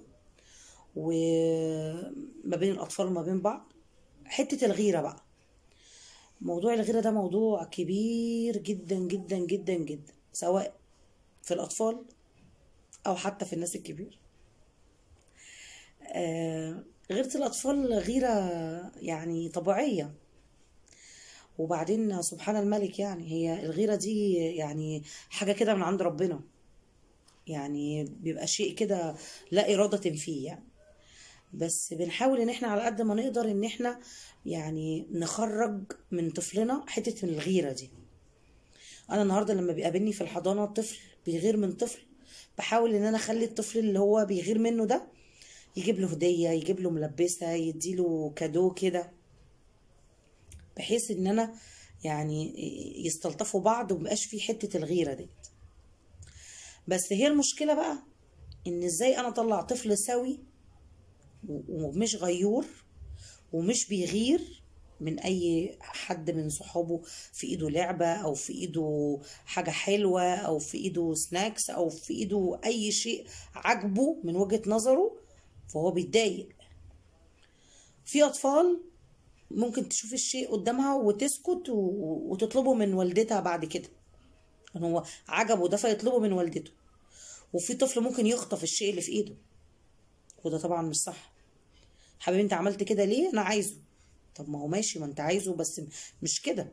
وما بين الأطفال وما بين بعض حتة الغيرة بقى موضوع الغيرة ده موضوع كبير جدا جدا جدا جدا سواء في الأطفال أو حتى في الناس الكبيرة آه، غيرة الأطفال غيرة يعني طبيعية وبعدين سبحان الملك يعني هي الغيرة دي يعني حاجة كده من عند ربنا يعني بيبقى شيء كده لا إرادة فيه يعني بس بنحاول ان احنا على قد ما نقدر ان احنا يعني نخرج من طفلنا حتة من الغيرة دي انا النهاردة لما بيقابلني في الحضانة طفل بيغير من طفل بحاول ان انا اخلي الطفل اللي هو بيغير منه ده يجيب له هدية يجيب له ملبسة يديله كادو كده بحيث ان انا يعني يستلطفوا بعض ومبقاش في حتة الغيرة ديت بس هي المشكلة بقى ان ازاي انا اطلع طفل سوي و- ومش غيور ومش بيغير من اي حد من صحابه في ايده لعبة او في ايده حاجة حلوة او في ايده سناكس او في ايده اي شيء عاجبه من وجهة نظره فهو بيتضايق في اطفال ممكن تشوف الشيء قدامها وتسكت و- وتطلبه من والدتها بعد كده ان هو عجبه ده فيطلبه من والدته وفي طفل ممكن يخطف الشيء اللي في ايده وده طبعا مش صح حبيبي انت عملت كده ليه انا عايزه طب ما هو ماشي ما انت عايزه بس م- مش كده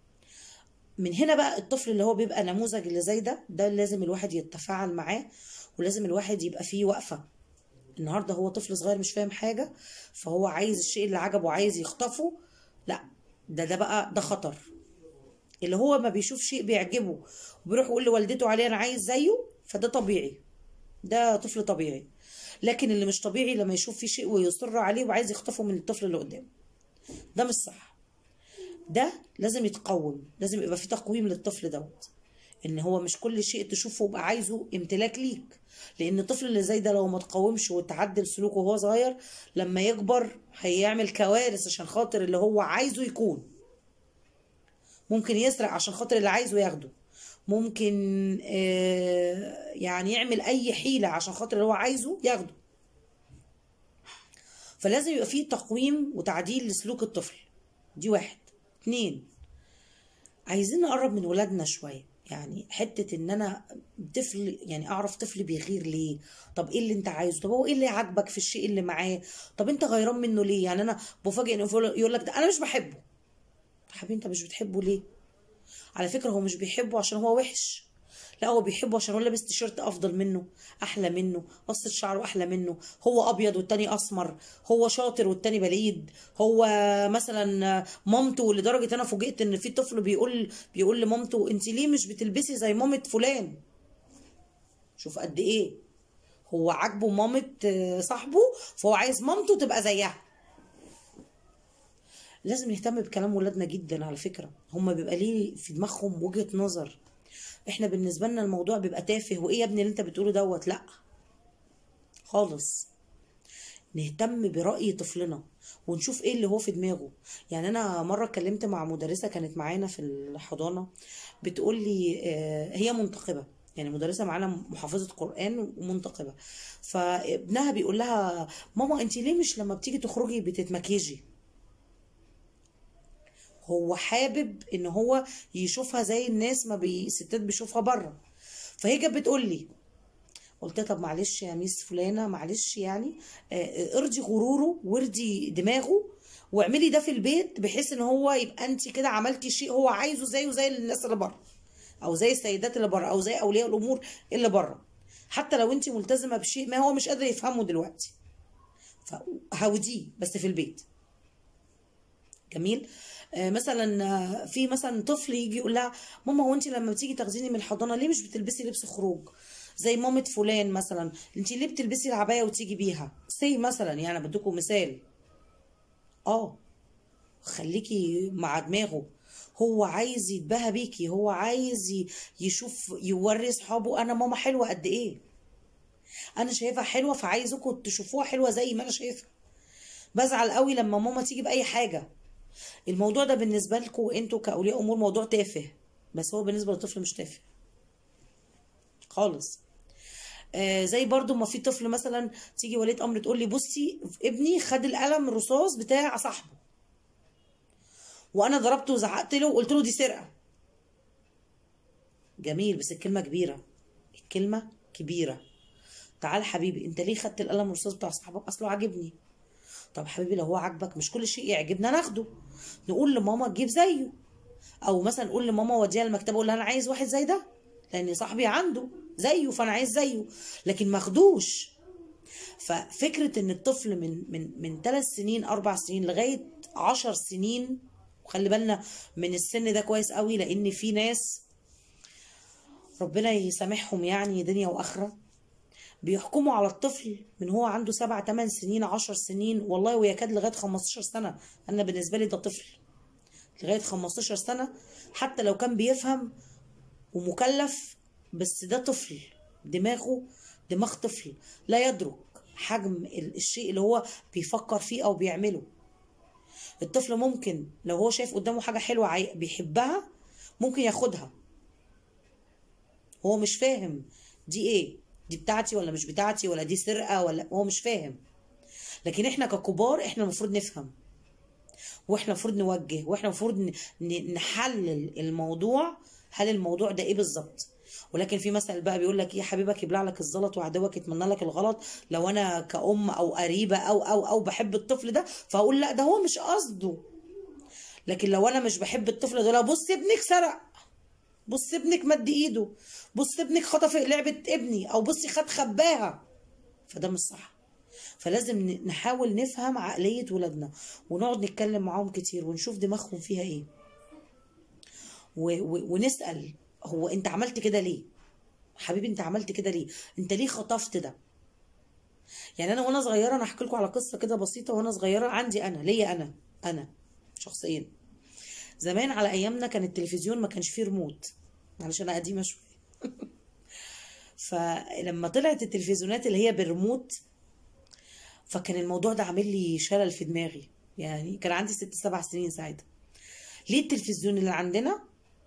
من هنا بقى الطفل اللي هو بيبقى نموذج اللي زي ده ده لازم الواحد يتفاعل معاه ولازم الواحد يبقى فيه وقفة النهارده هو طفل صغير مش فاهم حاجة فهو عايز الشيء اللي عجبه عايز يخطفه لا ده ده بقى ده خطر اللي هو ما بيشوف شيء بيعجبه وبيروح يقول لوالدته عليه انا عايز زيه فده طبيعي ده طفل طبيعي لكن اللي مش طبيعي لما يشوف في شيء ويصر عليه وعايز يخطفه من الطفل اللي قدامه ده مش صح ده لازم يتقوم لازم يبقى في تقويم للطفل دوت ان هو مش كل شيء تشوفه ويبقى عايزه امتلاك ليك لان الطفل اللي زي ده لو ما تقومش وتعدل سلوكه وهو صغير لما يكبر هيعمل كوارث عشان خاطر اللي هو عايزه يكون ممكن يسرق عشان خاطر اللي عايزه ياخده ممكن آه، يعني يعمل اي حيلة عشان خاطر اللي هو عايزه ياخده فلازم يبقى فيه تقويم وتعديل لسلوك الطفل دي واحد اتنين عايزين نقرب من ولادنا شوية يعني حتة ان انا طفل يعني اعرف طفل بيغير ليه طب ايه اللي انت عايزه طب هو ايه اللي عاجبك في الشيء اللي معاه طب انت غيران منه ليه يعني انا بفاجئ انه يقول لك ده انا مش بحبه حبيبي انت مش بتحبه ليه على فكرة هو مش بيحبه عشان هو وحش لا هو بيحبه عشان هو لابس تيشيرت افضل منه احلى منه قصة شعره احلى منه هو ابيض والتاني اسمر هو شاطر والتاني بليد هو مثلا مامته لدرجة انا فوجئت ان في طفل بيقول بيقول لمامته انت ليه مش بتلبسي زي مامة فلان شوف قد ايه هو عاجبه مامة آه، صاحبه فهو عايز مامته تبقى زيها لازم نهتم بكلام ولادنا جدا على فكرة هما بيبقى ليه في دماغهم وجهة نظر احنا بالنسبة لنا الموضوع بيبقى تافه وايه يا ابني اللي انت بتقوله دوت لا خالص نهتم برأي طفلنا ونشوف ايه اللي هو في دماغه يعني انا مرة اتكلمت مع مدرسة كانت معانا في الحضانة بتقول لي آه، هي منتقبة يعني مدرسة معانا محافظة قرآن ومنتقبة فابنها بيقول لها ماما انت ليه مش لما بتيجي تخرجي بتتمكيجي هو حابب ان هو يشوفها زي الناس ما بي... الستات بيشوفها بره فهي جت بتقول لي قلت لها طب معلش يا ميس فلانه معلش يعني آه، ارضي غروره وارضي دماغه واعملي ده في البيت بحيث ان هو يبقى انت كده عملتي شيء هو عايزه زيه زي الناس اللي بره او زي السيدات اللي بره او زي اولياء الامور اللي بره حتى لو انت ملتزمه بشيء ما هو مش قادر يفهمه دلوقتي فهوديه بس في البيت جميل آه، مثلا آه، في مثلا طفل يجي يقول لها ماما هو انت لما بتيجي تاخذيني من الحضانه ليه مش بتلبسي لبس خروج زي مامة فلان مثلا انت ليه بتلبسي العبايه وتيجي بيها سي مثلا يعني أنا بديكم مثال اه خليكي مع دماغه هو عايز يتباهى بيكي هو عايز ي- يشوف يوري اصحابه انا ماما حلوه قد ايه انا شايفها حلوه فعايزكم تشوفوها حلوه زي ما انا شايفها بزعل قوي لما ماما تيجي باي حاجه الموضوع ده بالنسبه لكم انتوا كاولياء امور موضوع تافه بس هو بالنسبه للطفل مش تافه خالص آه زي برضو ما في طفل مثلا تيجي ولية امر تقول لي بصي ابني خد القلم الرصاص بتاع صاحبه وانا ضربته وزعقت له وقلت له دي سرقه جميل بس الكلمه كبيره الكلمه كبيره تعال حبيبي انت ليه خدت القلم الرصاص بتاع صاحبك اصله عاجبني طب حبيبي لو هو عاجبك مش كل شيء يعجبنا ناخده نقول لماما تجيب زيه او مثلا نقول لماما وديها المكتبه اقول لها انا عايز واحد زي ده لان صاحبي عنده زيه فانا عايز زيه لكن ماخدوش ففكره ان الطفل من من من ثلاث سنين اربع سنين لغايه عشر سنين وخلي بالنا من السن ده كويس قوي لان في ناس ربنا يسامحهم يعني دنيا واخره بيحكموا على الطفل من هو عنده سبع تمن سنين عشر سنين والله ويكاد لغايه 15 سنه انا بالنسبه لي ده طفل لغايه 15 سنه حتى لو كان بيفهم ومكلف بس ده طفل دماغه دماغ طفل لا يدرك حجم ال- الشيء اللي هو بيفكر فيه او بيعمله الطفل ممكن لو هو شايف قدامه حاجه حلوه عاي- بيحبها ممكن ياخدها هو مش فاهم دي ايه دي بتاعتي ولا مش بتاعتي ولا دي سرقه ولا هو مش فاهم لكن احنا ككبار احنا المفروض نفهم واحنا المفروض نوجه واحنا المفروض ن- ن- نحلل الموضوع هل الموضوع ده ايه بالظبط ولكن في مثل بقى بيقول لك ايه حبيبك يبلع لك الزلط وعدوك يتمنى لك الغلط لو انا كأم او قريبه او او او بحب الطفل ده فاقول لا ده هو مش قصده لكن لو انا مش بحب الطفل ده لا بص ابنك سرق بص ابنك مد ايده بص ابنك خطف لعبه ابني او بصي خد خباها فده مش صح فلازم ن- نحاول نفهم عقلية ولادنا ونقعد نتكلم معاهم كتير ونشوف دماغهم فيها ايه و و ونسأل هو انت عملت كده ليه حبيبي انت عملت كده ليه انت ليه خطفت ده يعني انا وانا صغيره انا احكي لكم على قصه كده بسيطه وانا صغيره عندي انا ليا انا انا شخصيا زمان على ايامنا كان التلفزيون ما كانش فيه ريموت معلش انا قديمه شويه فلما طلعت التلفزيونات اللي هي بالريموت فكان الموضوع ده عامل لي شلل في دماغي يعني كان عندي ست سبع سنين ساعتها ليه التلفزيون اللي عندنا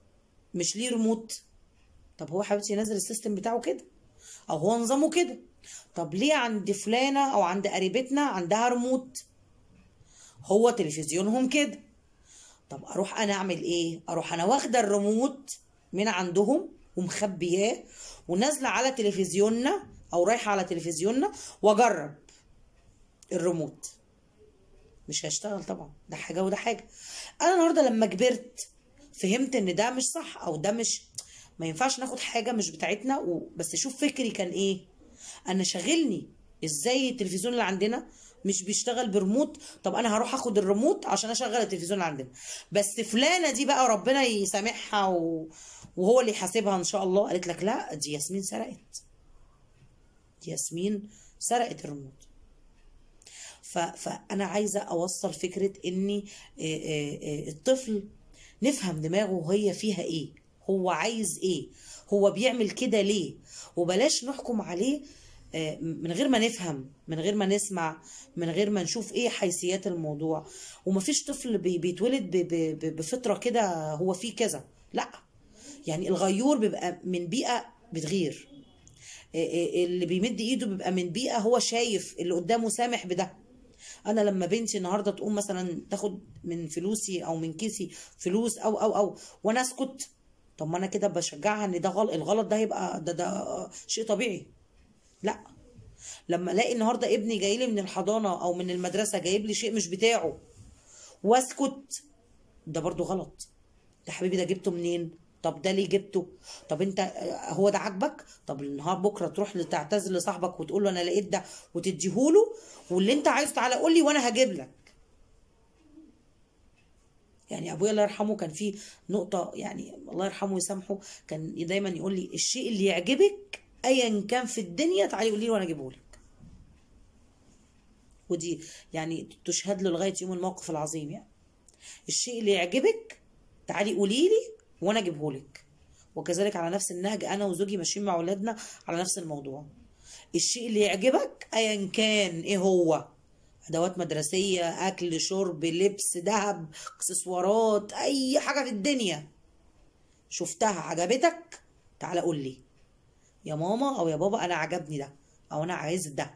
مش ليه ريموت طب هو حبيبتي نازل السيستم بتاعه كده او هو نظامه كده طب ليه عند فلانة او عند قريبتنا عندها ريموت هو تلفزيونهم كده طب اروح انا اعمل ايه اروح انا واخده الريموت من عندهم ومخبياه ونازله على تلفزيوننا او رايحه على تلفزيوننا واجرب الريموت مش هيشتغل طبعا ده حاجه وده حاجه انا النهارده لما كبرت فهمت ان ده مش صح او ده مش ما ينفعش ناخد حاجه مش بتاعتنا و... بس شوف فكري كان ايه انا شاغلني ازاي التلفزيون اللي عندنا مش بيشتغل بريموت طب انا هروح اخد الريموت عشان اشغل التلفزيون اللي عندنا بس فلانه دي بقى ربنا يسامحها و... وهو اللي يحاسبها ان شاء الله قالت لك لا دي ياسمين سرقت دي ياسمين سرقت الريموت ف... فانا عايزه اوصل فكره اني آه، آه، آه، الطفل نفهم دماغه وهي فيها ايه هو عايز ايه هو بيعمل كده ليه وبلاش نحكم عليه آه، من غير ما نفهم من غير ما نسمع من غير ما نشوف ايه حيثيات الموضوع ومفيش طفل بي- بيتولد ب- ب- ب- بفطره كده هو فيه كذا لا يعني الغيور بيبقى من بيئه بتغير آه، آه، اللي بيمد ايده بيبقى من بيئه هو شايف اللي قدامه سامح بده انا لما بنتي النهارده تقوم مثلا تاخد من فلوسي او من كيسي فلوس او او او وانا اسكت طب ما انا كده بشجعها ان ده غلط الغلط ده هيبقى ده ده شيء طبيعي لا لما الاقي النهارده ابني جاي لي من الحضانه او من المدرسه جايب لي شيء مش بتاعه واسكت ده برضو غلط ده حبيبي ده جبته منين طب ده ليه جبته طب انت آه، هو ده عاجبك طب النهار بكره تروح تعتذر لصاحبك وتقول له انا لقيت ده وتديهوله واللي انت عايزه تعالى قول لي وانا هجيب لك يعني ابويا الله يرحمه كان في نقطه يعني الله يرحمه ويسامحه كان دايما يقول لي الشيء اللي يعجبك ايا كان في الدنيا تعالي قولي لي وانا اجيبه لك ودي يعني تشهد له لغايه يوم الموقف العظيم يعني الشيء اللي يعجبك تعالي قولي لي وانا اجيبه لك وكذلك على نفس النهج انا وزوجي ماشيين مع اولادنا على نفس الموضوع الشيء اللي يعجبك ايا كان ايه هو ادوات مدرسيه اكل شرب لبس ذهب اكسسوارات اي حاجه في الدنيا شفتها عجبتك تعالى قول لي يا ماما او يا بابا انا عجبني ده او انا عايز ده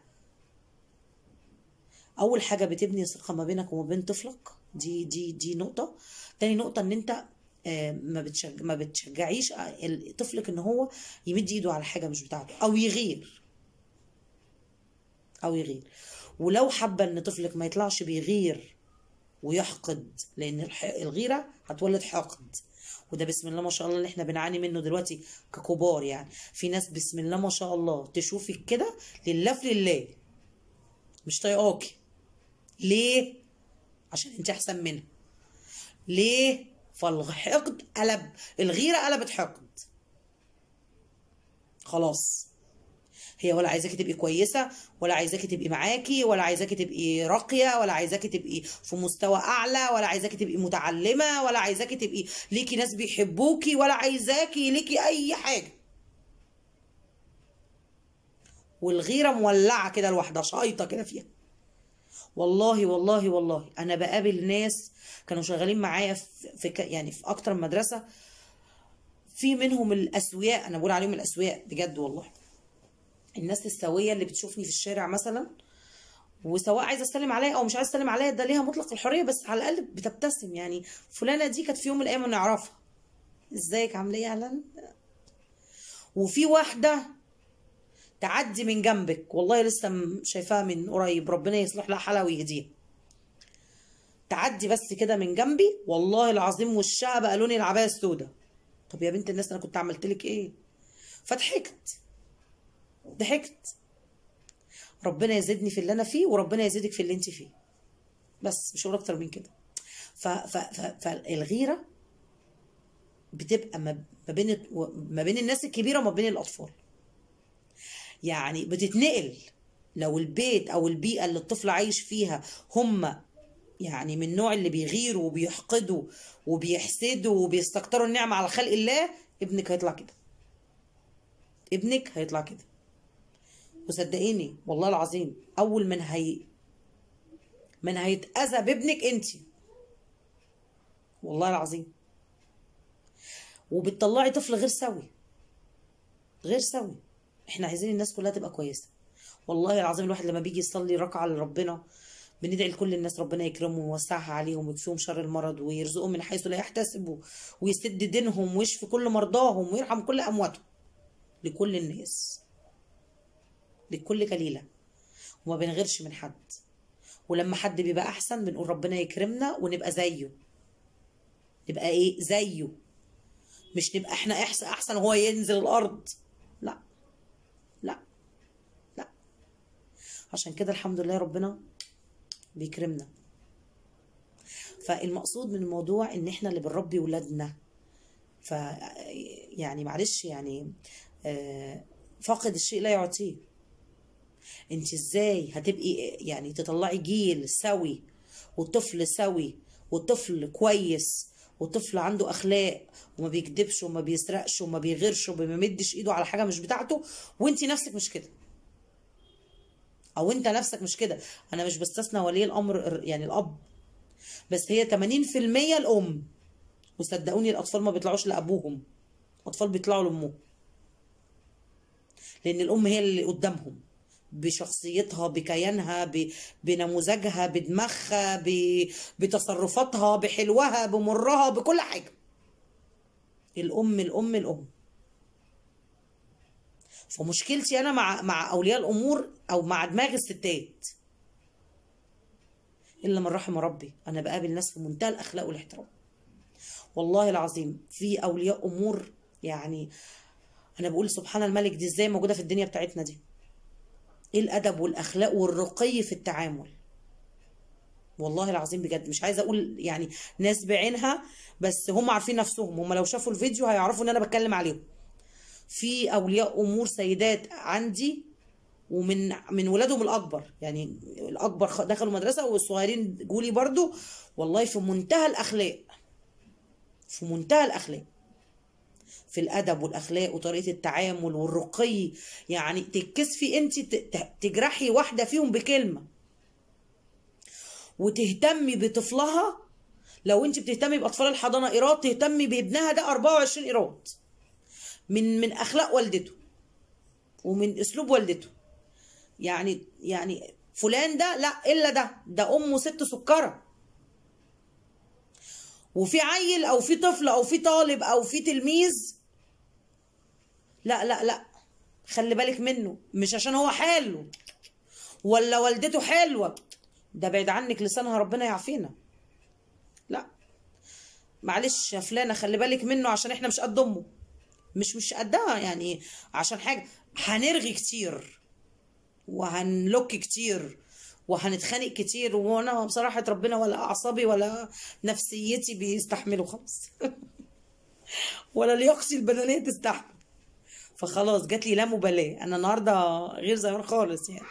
اول حاجه بتبني ثقه ما بينك وما بين طفلك دي دي دي نقطه تاني نقطه ان انت آه، ما بتشجع ما بتشجعيش ال- طفلك ان هو يمد ايده على حاجه مش بتاعته او يغير او يغير ولو حابه ان طفلك ما يطلعش بيغير ويحقد لان الح- الغيره هتولد حقد وده بسم الله ما شاء الله اللي احنا بنعاني منه دلوقتي ككبار يعني في ناس بسم الله ما شاء الله تشوفك كده لله في لله مش طايقاكي ليه عشان انت احسن منها ليه فالحقد قلب الغيره قلبت حقد خلاص هي ولا عايزاكي تبقي كويسه ولا عايزاكي تبقي معاكي ولا عايزاكي تبقي راقيه ولا عايزاكي تبقي في مستوى اعلى ولا عايزاكي تبقي متعلمه ولا عايزاكي تبقي ليكي ناس بيحبوكي ولا عايزاكي ليكي اي حاجه والغيره مولعه كده لوحدها شايطه كده فيها والله والله والله انا بقابل ناس كانوا شغالين معايا في في ك- يعني في اكتر من مدرسه في منهم الاسوياء انا بقول عليهم الاسوياء بجد والله الناس السويه اللي بتشوفني في الشارع مثلا وسواء عايزه تسلم عليا او مش عايزه تسلم عليا ده ليها مطلق الحريه بس على الاقل بتبتسم يعني فلانه دي كانت في يوم من الايام نعرفها ازيك عامله ايه يا اهلا وفي واحده تعدي من جنبك والله لسه م- شايفاها من قريب ربنا يصلح لها حالها ويهديها تعدي بس كده من جنبي والله العظيم وشها بقى لون العبايه السوداء طب يا بنت الناس انا كنت عملت لك ايه فضحكت ضحكت ربنا يزيدني في اللي انا فيه وربنا يزيدك في اللي انت فيه بس مش هقول اكتر من كده ف... ف... ف... فالغيره بتبقى ما ما بين ما بين الناس الكبيره وما بين الاطفال يعني بتتنقل لو البيت او البيئه اللي الطفل عايش فيها هم يعني من النوع اللي بيغيروا وبيحقدوا وبيحسدوا وبيستكتروا النعمه على خلق الله ابنك هيطلع كده ابنك هيطلع كده وصدقيني والله العظيم اول من هي من هيتاذى بابنك انت والله العظيم وبتطلعي طفل غير سوي غير سوي احنا عايزين الناس كلها تبقى كويسه والله العظيم الواحد لما بيجي يصلي ركعه لربنا بندعي لكل الناس ربنا يكرمهم ويوسعها عليهم ويكفيهم شر المرض ويرزقهم من حيث لا يحتسبوا ويسد دينهم ويشفي كل مرضاهم ويرحم كل امواتهم لكل الناس لكل كليله وما بنغيرش من حد ولما حد بيبقى احسن بنقول ربنا يكرمنا ونبقى زيه نبقى ايه زيه مش نبقى احنا احسن احسن وهو ينزل الارض لا لا لا عشان كده الحمد لله ربنا بيكرمنا فالمقصود من الموضوع ان احنا اللي بنربي ولادنا ف يعني معلش يعني آه، فاقد الشيء لا يعطيه انت ازاي هتبقي يعني تطلعي جيل سوي وطفل سوي وطفل كويس وطفل عنده اخلاق وما بيكذبش وما بيسرقش وما بيغيرش وما بيمدش ايده على حاجه مش بتاعته وانت نفسك مش كده او انت نفسك مش كده انا مش بستثنى ولي الامر يعني الاب بس هي 80% الام وصدقوني الاطفال ما بيطلعوش لابوهم الاطفال بيطلعوا لامهم لان الام هي اللي قدامهم بشخصيتها بكيانها ب- بنموذجها بدماغها ب- بتصرفاتها بحلوها بمرها بكل حاجه الام الام الام فمشكلتي انا مع مع اولياء الامور او مع دماغ الستات الا من رحم ربي انا بقابل ناس في منتهى الاخلاق والاحترام والله العظيم في اولياء امور يعني انا بقول سبحان الملك دي ازاي موجوده في الدنيا بتاعتنا دي ايه الادب والاخلاق والرقي في التعامل والله العظيم بجد مش عايزه اقول يعني ناس بعينها بس هم عارفين نفسهم هم لو شافوا الفيديو هيعرفوا ان انا بتكلم عليهم في اولياء امور سيدات عندي ومن من ولادهم الاكبر يعني الاكبر خ- دخلوا مدرسه والصغيرين جولي برضو والله في منتهى الاخلاق في منتهى الاخلاق في الادب والاخلاق وطريقه التعامل والرقي يعني تتكسفي انت ت- ت- تجرحي واحده فيهم بكلمه وتهتمي بطفلها لو انت بتهتمي باطفال الحضانه ايراد تهتمي بابنها ده 24 ايراد من من اخلاق والدته ومن اسلوب والدته يعني يعني فلان ده لا الا ده ده امه ست سكره وفي عيل او في طفل او في طالب او في تلميذ لا لا لا خلي بالك منه مش عشان هو حلو ولا والدته حلوه ده بعيد عنك لسانها ربنا يعافينا لا معلش يا فلانه خلي بالك منه عشان احنا مش قد امه مش مش قدها يعني عشان حاجه هنرغي كتير وهنلوك كتير وهنتخانق كتير وانا بصراحه ربنا ولا اعصابي ولا نفسيتي بيستحملوا خلاص ولا لياقتي البدنيه تستحمل فخلاص جات لي لا مبالاه انا النهارده غير زمان خالص يعني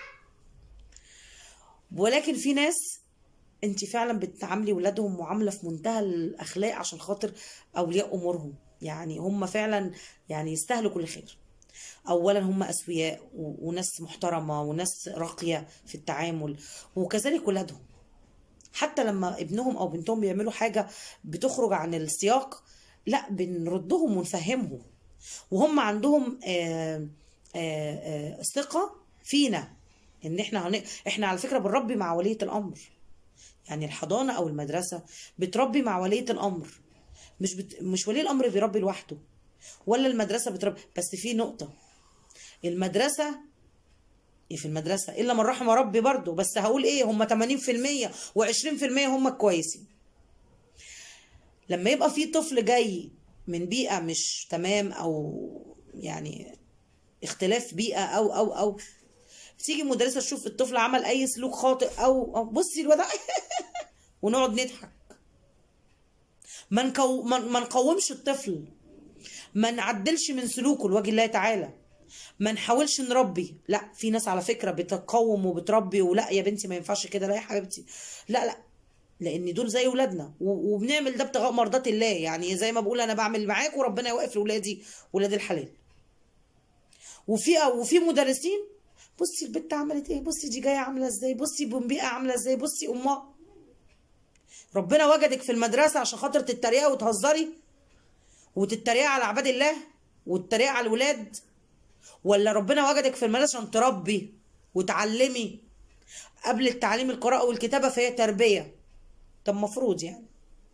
ولكن في ناس انت فعلا بتعاملي ولادهم معامله في منتهى الاخلاق عشان خاطر اولياء امورهم يعني هم فعلا يعني يستاهلوا كل خير اولا هم اسوياء و- وناس محترمه وناس راقيه في التعامل وكذلك ولادهم حتى لما ابنهم او بنتهم بيعملوا حاجه بتخرج عن السياق لا بنردهم ونفهمهم وهم عندهم آه، آه، آه، ثقه فينا ان احنا هن... احنا على فكره بنربي مع وليه الامر يعني الحضانه او المدرسه بتربي مع وليه الامر مش بت... مش ولي الامر بيربي لوحده ولا المدرسه بتربي بس في نقطه المدرسه إيه في المدرسه الا من رحم ربي برضه بس هقول ايه هم 80% و20% هم الكويسين لما يبقى في طفل جاي من بيئه مش تمام او يعني اختلاف بيئه او او او تيجي مدرسه تشوف الطفل عمل اي سلوك خاطئ او أو بصي الوضع ونقعد نضحك ما نكو... ما ما نقومش الطفل ما نعدلش من سلوكه لوجه الله تعالى ما نحاولش نربي لا في ناس على فكره بتقوم وبتربي ولا يا بنتي ما ينفعش كده لا يا حبيبتي لا لا لان دول زي ولادنا و- وبنعمل ده ابتغاء مرضات الله يعني زي ما بقول انا بعمل معاك وربنا يوقف لاولادي ولاد الحلال وفي وفي مدرسين بصي البت عملت ايه بصي دي جايه عامله ازاي بصي بنبيئه عامله ازاي بصي امها ربنا وجدك في المدرسه عشان خاطر تتريقي وتهزري وتتريقي على عباد الله وتتريقي على الولاد ولا ربنا وجدك في المدرسه عشان تربي وتعلمي قبل التعليم القراءه والكتابه فهي تربيه طب مفروض يعني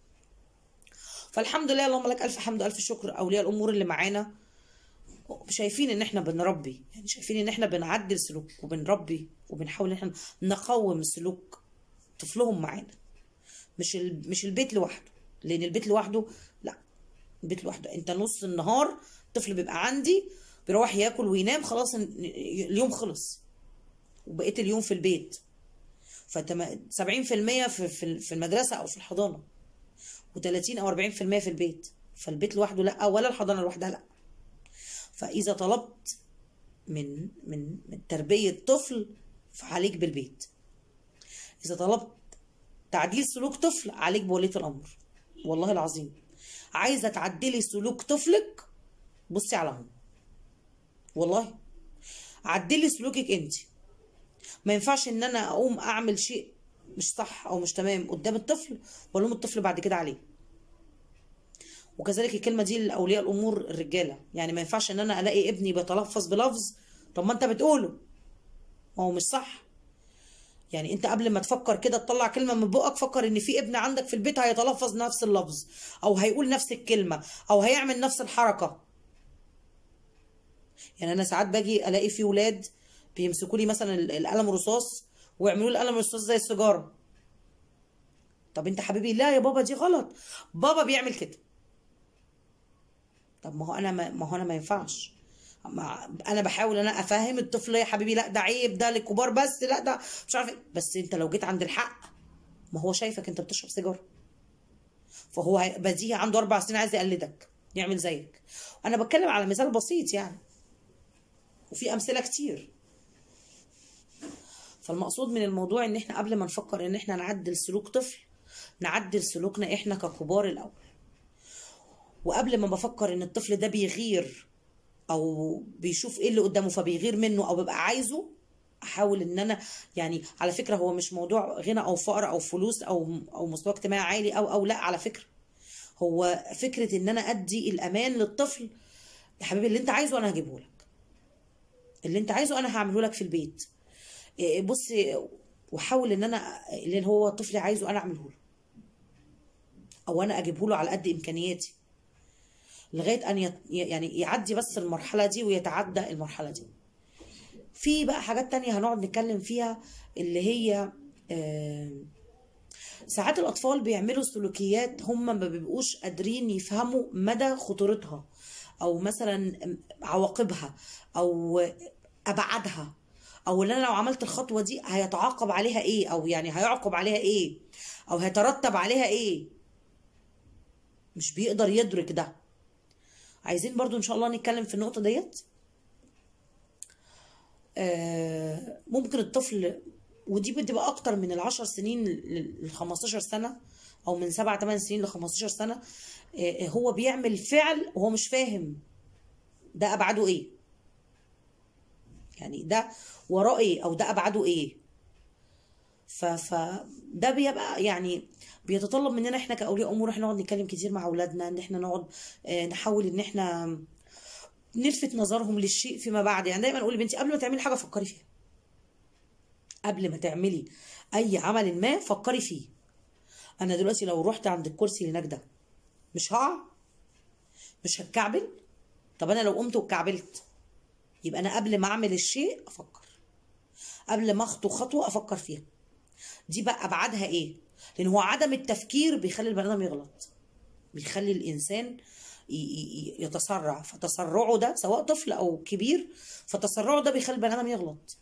فالحمد لله اللهم لك الف حمد والف شكر اولياء الامور اللي معانا شايفين ان احنا بنربي يعني شايفين ان احنا بنعدل سلوك وبنربي وبنحاول ان احنا نقوم سلوك طفلهم معانا مش ال... مش البيت لوحده لان البيت لوحده لا البيت لوحده انت نص النهار الطفل بيبقى عندي بيروح ياكل وينام خلاص ال- اليوم خلص وبقيت اليوم في البيت ف 70% في في في المدرسه او في الحضانه و30 او 40% في البيت فالبيت لوحده لا ولا الحضانه لوحدها لا فاذا طلبت من من من تربيه طفل فعليك بالبيت اذا طلبت تعديل سلوك طفل عليك بوليه الامر والله العظيم عايزه تعدلي سلوك طفلك بصي على هم والله عدلي سلوكك انت ما ينفعش ان انا اقوم اعمل شيء مش صح او مش تمام قدام الطفل والوم الطفل بعد كده عليه وكذلك الكلمه دي لاولياء الامور الرجاله يعني ما ينفعش ان انا الاقي ابني بيتلفظ بلفظ طب ما انت بتقوله ما هو مش صح يعني انت قبل ما تفكر كده تطلع كلمه من بقك فكر ان في ابن عندك في البيت هيتلفظ نفس اللفظ او هيقول نفس الكلمه او هيعمل نفس الحركه يعني انا ساعات باجي الاقي في ولاد بيمسكوا لي مثلا ال- القلم رصاص ويعملوا لي القلم رصاص زي السيجاره طب انت حبيبي لا يا بابا دي غلط بابا بيعمل كده طب ما هو انا ما ما هو انا ما ينفعش ما انا بحاول انا افهم الطفل يا حبيبي لا ده عيب ده للكبار بس لا ده مش عارف إيه. بس انت لو جيت عند الحق ما هو شايفك انت بتشرب سيجاره فهو هي- بديهي عنده اربع سنين عايز يقلدك يعمل زيك انا بتكلم على مثال بسيط يعني وفي امثله كتير فالمقصود من الموضوع ان احنا قبل ما نفكر ان احنا نعدل سلوك طفل نعدل سلوكنا احنا ككبار الاول وقبل ما بفكر ان الطفل ده بيغير او بيشوف ايه اللي قدامه فبيغير منه او ببقى عايزه احاول ان انا يعني على فكره هو مش موضوع غنى او فقر او فلوس او او مستوى اجتماعي عالي او او لا على فكره هو فكره ان انا ادي الامان للطفل يا حبيبي اللي انت عايزه انا هجيبه لك اللي انت عايزه انا هعمله لك في البيت إيه، بص وحاول ان انا اللي هو طفلي عايزه انا اعمله له او انا اجيبه له على قد امكانياتي لغايه ان يت... يعني يعدي بس المرحله دي ويتعدى المرحله دي في بقى حاجات تانية هنقعد نتكلم فيها اللي هي آه، ساعات الأطفال بيعملوا سلوكيات هم ما بيبقوش قادرين يفهموا مدى خطورتها أو مثلا عواقبها أو أبعادها أو إن أنا لو عملت الخطوة دي هيتعاقب عليها إيه أو يعني هيعقب عليها إيه أو هيترتب عليها إيه مش بيقدر يدرك ده عايزين برضو إن شاء الله نتكلم في النقطة ديت آه، ممكن الطفل ودي بتبقى اكتر من العشر سنين ل 15 سنة او من سبع تمن سنين ل 15 سنة آه، هو بيعمل فعل وهو مش فاهم ده ابعاده ايه يعني ده وراه ايه او ده ابعاده ايه ف ف ده بيبقى يعني بيتطلب مننا احنا كاولياء امور احنا نقعد نتكلم كتير مع اولادنا ان احنا نقعد آه، نحاول ان احنا نلفت نظرهم للشيء فيما بعد يعني دايما اقول لبنتي قبل ما تعملي حاجه فكري فيها قبل ما تعملي اي عمل ما فكري فيه انا دلوقتي لو رحت عند الكرسي اللي هناك ده مش هقع مش هتكعبل طب انا لو قمت واتكعبلت يبقى انا قبل ما اعمل الشيء افكر قبل ما اخطو خطوه افكر فيها دي بقى ابعادها ايه لان هو عدم التفكير بيخلي البني ادم يغلط بيخلي الانسان ي- ي- يتسرع فتسرعه ده سواء طفل او كبير فتسرعه ده بيخلي البني ادم يغلط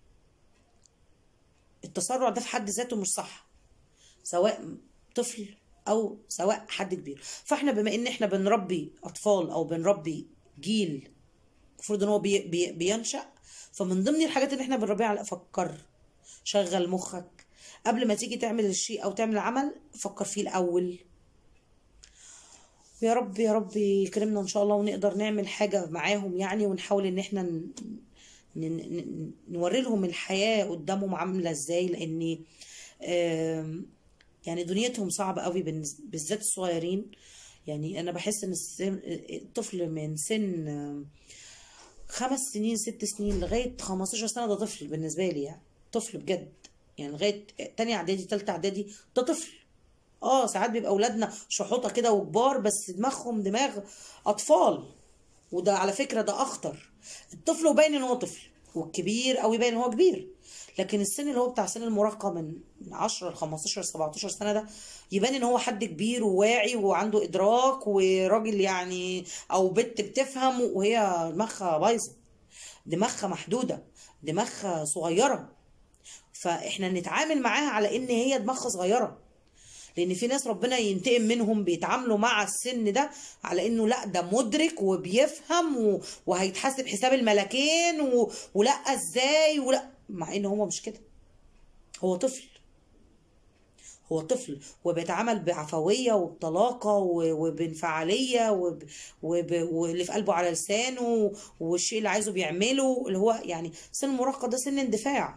التسرع ده في حد ذاته مش صح سواء طفل او سواء حد كبير فاحنا بما ان احنا بنربي اطفال او بنربي جيل المفروض ان هو بي بي بينشأ فمن ضمن الحاجات اللي احنا بنربيها على فكر شغل مخك قبل ما تيجي تعمل الشيء او تعمل عمل فكر فيه الاول يا رب يا رب يكرمنا ان شاء الله ونقدر نعمل حاجة معاهم يعني ونحاول ان احنا ن- ن- ن- نوري لهم الحياة قدامهم عاملة ازاي لان آم، يعني دنيتهم صعبة قوي بالنس- بالذات الصغيرين يعني انا بحس ان السن- الطفل من سن آم، خمس سنين ست سنين لغاية 15 سنة ده طفل بالنسبة لي يعني طفل بجد يعني لغاية تانية اعدادي تالتة اعدادي ده طفل اه ساعات بيبقى اولادنا شحوطة كده وكبار بس دماغهم دماغ اطفال وده على فكرة ده اخطر الطفل يبين ان هو طفل والكبير او يبين ان هو كبير لكن السن اللي هو بتاع سن المراهقة من 10 ل 15 17 سنة ده يبان ان هو حد كبير وواعي وعنده ادراك وراجل يعني او بنت بتفهم وهي دماغها بايظة دماغها محدودة دماغها صغيرة فاحنا نتعامل معاها على ان هي دماغها صغيرة لان في ناس ربنا ينتقم منهم بيتعاملوا مع السن ده على انه لا ده مدرك وبيفهم و... وهيتحاسب حساب الملكين و... ولا ازاي ولا مع ان هو مش كده هو طفل هو طفل وبيتعامل بعفوية وبطلاقة و- وبانفعالية وب... وب... واللي في قلبه على لسانه والشيء اللي عايزه بيعمله اللي هو يعني سن المراهقة ده سن اندفاع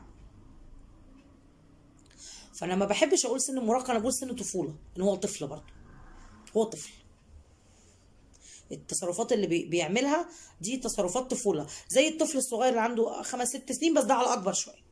فانا ما بحبش اقول سن المراهقة انا بقول سن طفولة ان هو طفل برضه هو طفل التصرفات اللي بي... بيعملها دي تصرفات طفولة زي الطفل الصغير اللي عنده خمس ست سنين بس ده على اكبر شوية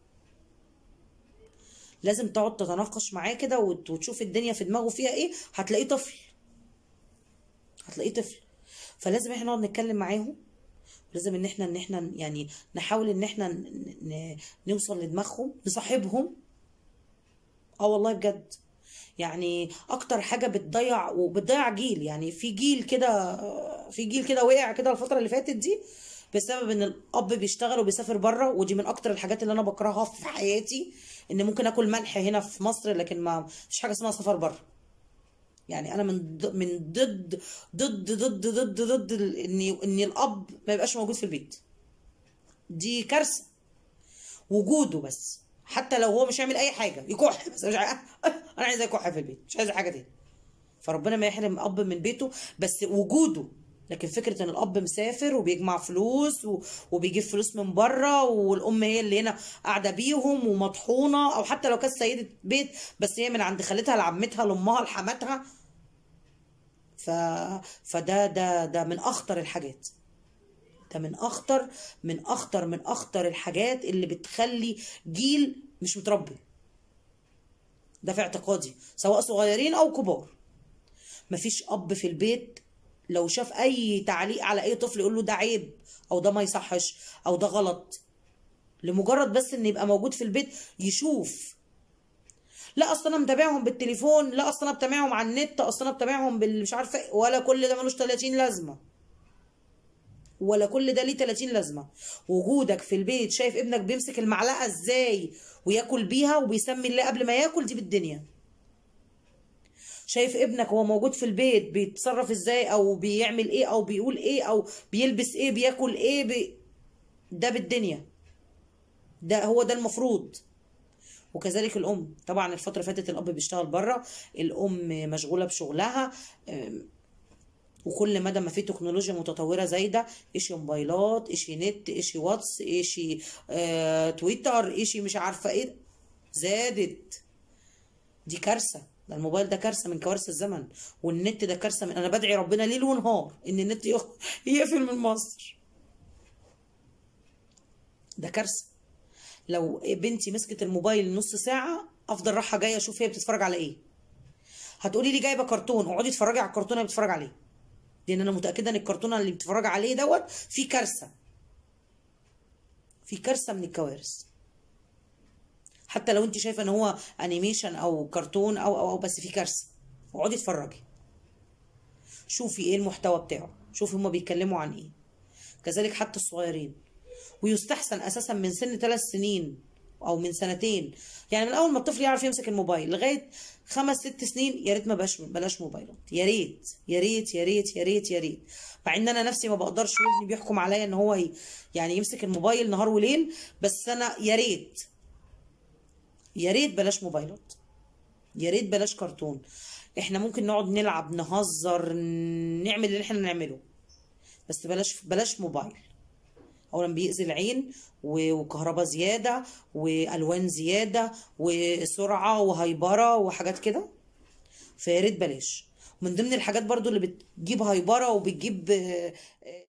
لازم تقعد تتناقش معاه كده وت- وتشوف الدنيا في دماغه فيها ايه هتلاقيه طفل هتلاقيه طفل فلازم احنا نقعد نتكلم معاهم لازم ان احنا ان احنا يعني نحاول ان احنا ن- ن- نوصل لدماغهم نصاحبهم اه والله بجد يعني اكتر حاجه بتضيع وبتضيع جيل يعني في جيل كده في جيل كده وقع كده الفتره اللي فاتت دي بسبب ان الاب بيشتغل وبيسافر بره ودي من اكتر الحاجات اللي انا بكرهها في حياتي ان ممكن اكل ملح هنا في مصر لكن ما فيش حاجه اسمها سفر بره يعني انا من ضد من ضد ضد ضد ضد ضد ال- ان ان الاب ما يبقاش موجود في البيت دي كارثه وجوده بس حتى لو هو مش هيعمل اي حاجه يكح بس مش عايز انا عايز يكح في البيت مش عايز حاجه تاني فربنا ما يحرم اب من بيته بس وجوده لكن فكره ان الاب مسافر وبيجمع فلوس و- وبيجيب فلوس من بره والام هي اللي هنا قاعده بيهم ومطحونه او حتى لو كانت سيده بيت بس هي من عند خالتها لعمتها لامها لحماتها ف... فده ده ده من اخطر الحاجات ده من اخطر من اخطر من اخطر الحاجات اللي بتخلي جيل مش متربي ده في اعتقادي سواء صغيرين او كبار مفيش اب في البيت لو شاف اي تعليق على اي طفل يقول له ده عيب او ده ما يصحش او ده غلط لمجرد بس ان يبقى موجود في البيت يشوف لا اصل انا متابعهم بالتليفون لا اصل انا بتابعهم على النت اصل انا بتابعهم بال مش عارفه إيه، ولا كل ده ملوش 30 لازمه ولا كل ده ليه 30 لازمه وجودك في البيت شايف ابنك بيمسك المعلقه ازاي وياكل بيها وبيسمي الله قبل ما ياكل دي بالدنيا شايف ابنك هو موجود في البيت بيتصرف ازاي او بيعمل ايه او بيقول ايه او بيلبس ايه بياكل ايه بي... ده بالدنيا ده هو ده المفروض وكذلك الام طبعا الفتره اللي فاتت الاب بيشتغل بره الام مشغوله بشغلها أم، وكل مدى ما في تكنولوجيا متطوره زايده اشي موبايلات اشي نت اشي واتس اشي آه تويتر اشي مش عارفه ايه زادت دي كارثه ده الموبايل ده كارثه من كوارث الزمن والنت ده كارثه من انا بدعي ربنا ليل ونهار ان النت يخ- يقفل من مصر ده كارثه لو بنتي مسكت الموبايل نص ساعه افضل رايحه جايه اشوف هي بتتفرج على ايه هتقولي لي جايبه كرتون اقعدي اتفرجي على الكرتون اللي بتتفرج عليه لان انا متاكده ان الكرتون اللي بتتفرج عليه دوت فيه كارثه في كارثه من الكوارث حتى لو انت شايفه ان هو انيميشن او كرتون او او, أو بس في كارثه اقعدي اتفرجي شوفي ايه المحتوى بتاعه شوفي هما بيتكلموا عن ايه كذلك حتى الصغيرين ويستحسن اساسا من سن ثلاث سنين او من سنتين يعني من اول ما الطفل يعرف يمسك الموبايل لغايه خمس ست سنين يا ريت ما بلاش بلاش موبايلات يا ريت يا ريت يا ريت يا ريت يا ريت مع ان انا نفسي ما بقدرش وابني بيحكم عليا ان هو ي- يعني يمسك الموبايل نهار وليل بس انا يا ريت يا ريت بلاش موبايلات يا ريت بلاش كرتون احنا ممكن نقعد نلعب نهزر نعمل اللي احنا نعمله بس بلاش بلاش موبايل اولا بيأذي العين و- وكهرباء زياده والوان زياده وسرعه وهيبره وحاجات كده فيا ريت بلاش من ضمن الحاجات برضو اللي بتجيب هيبره وبتجيب آه، آه،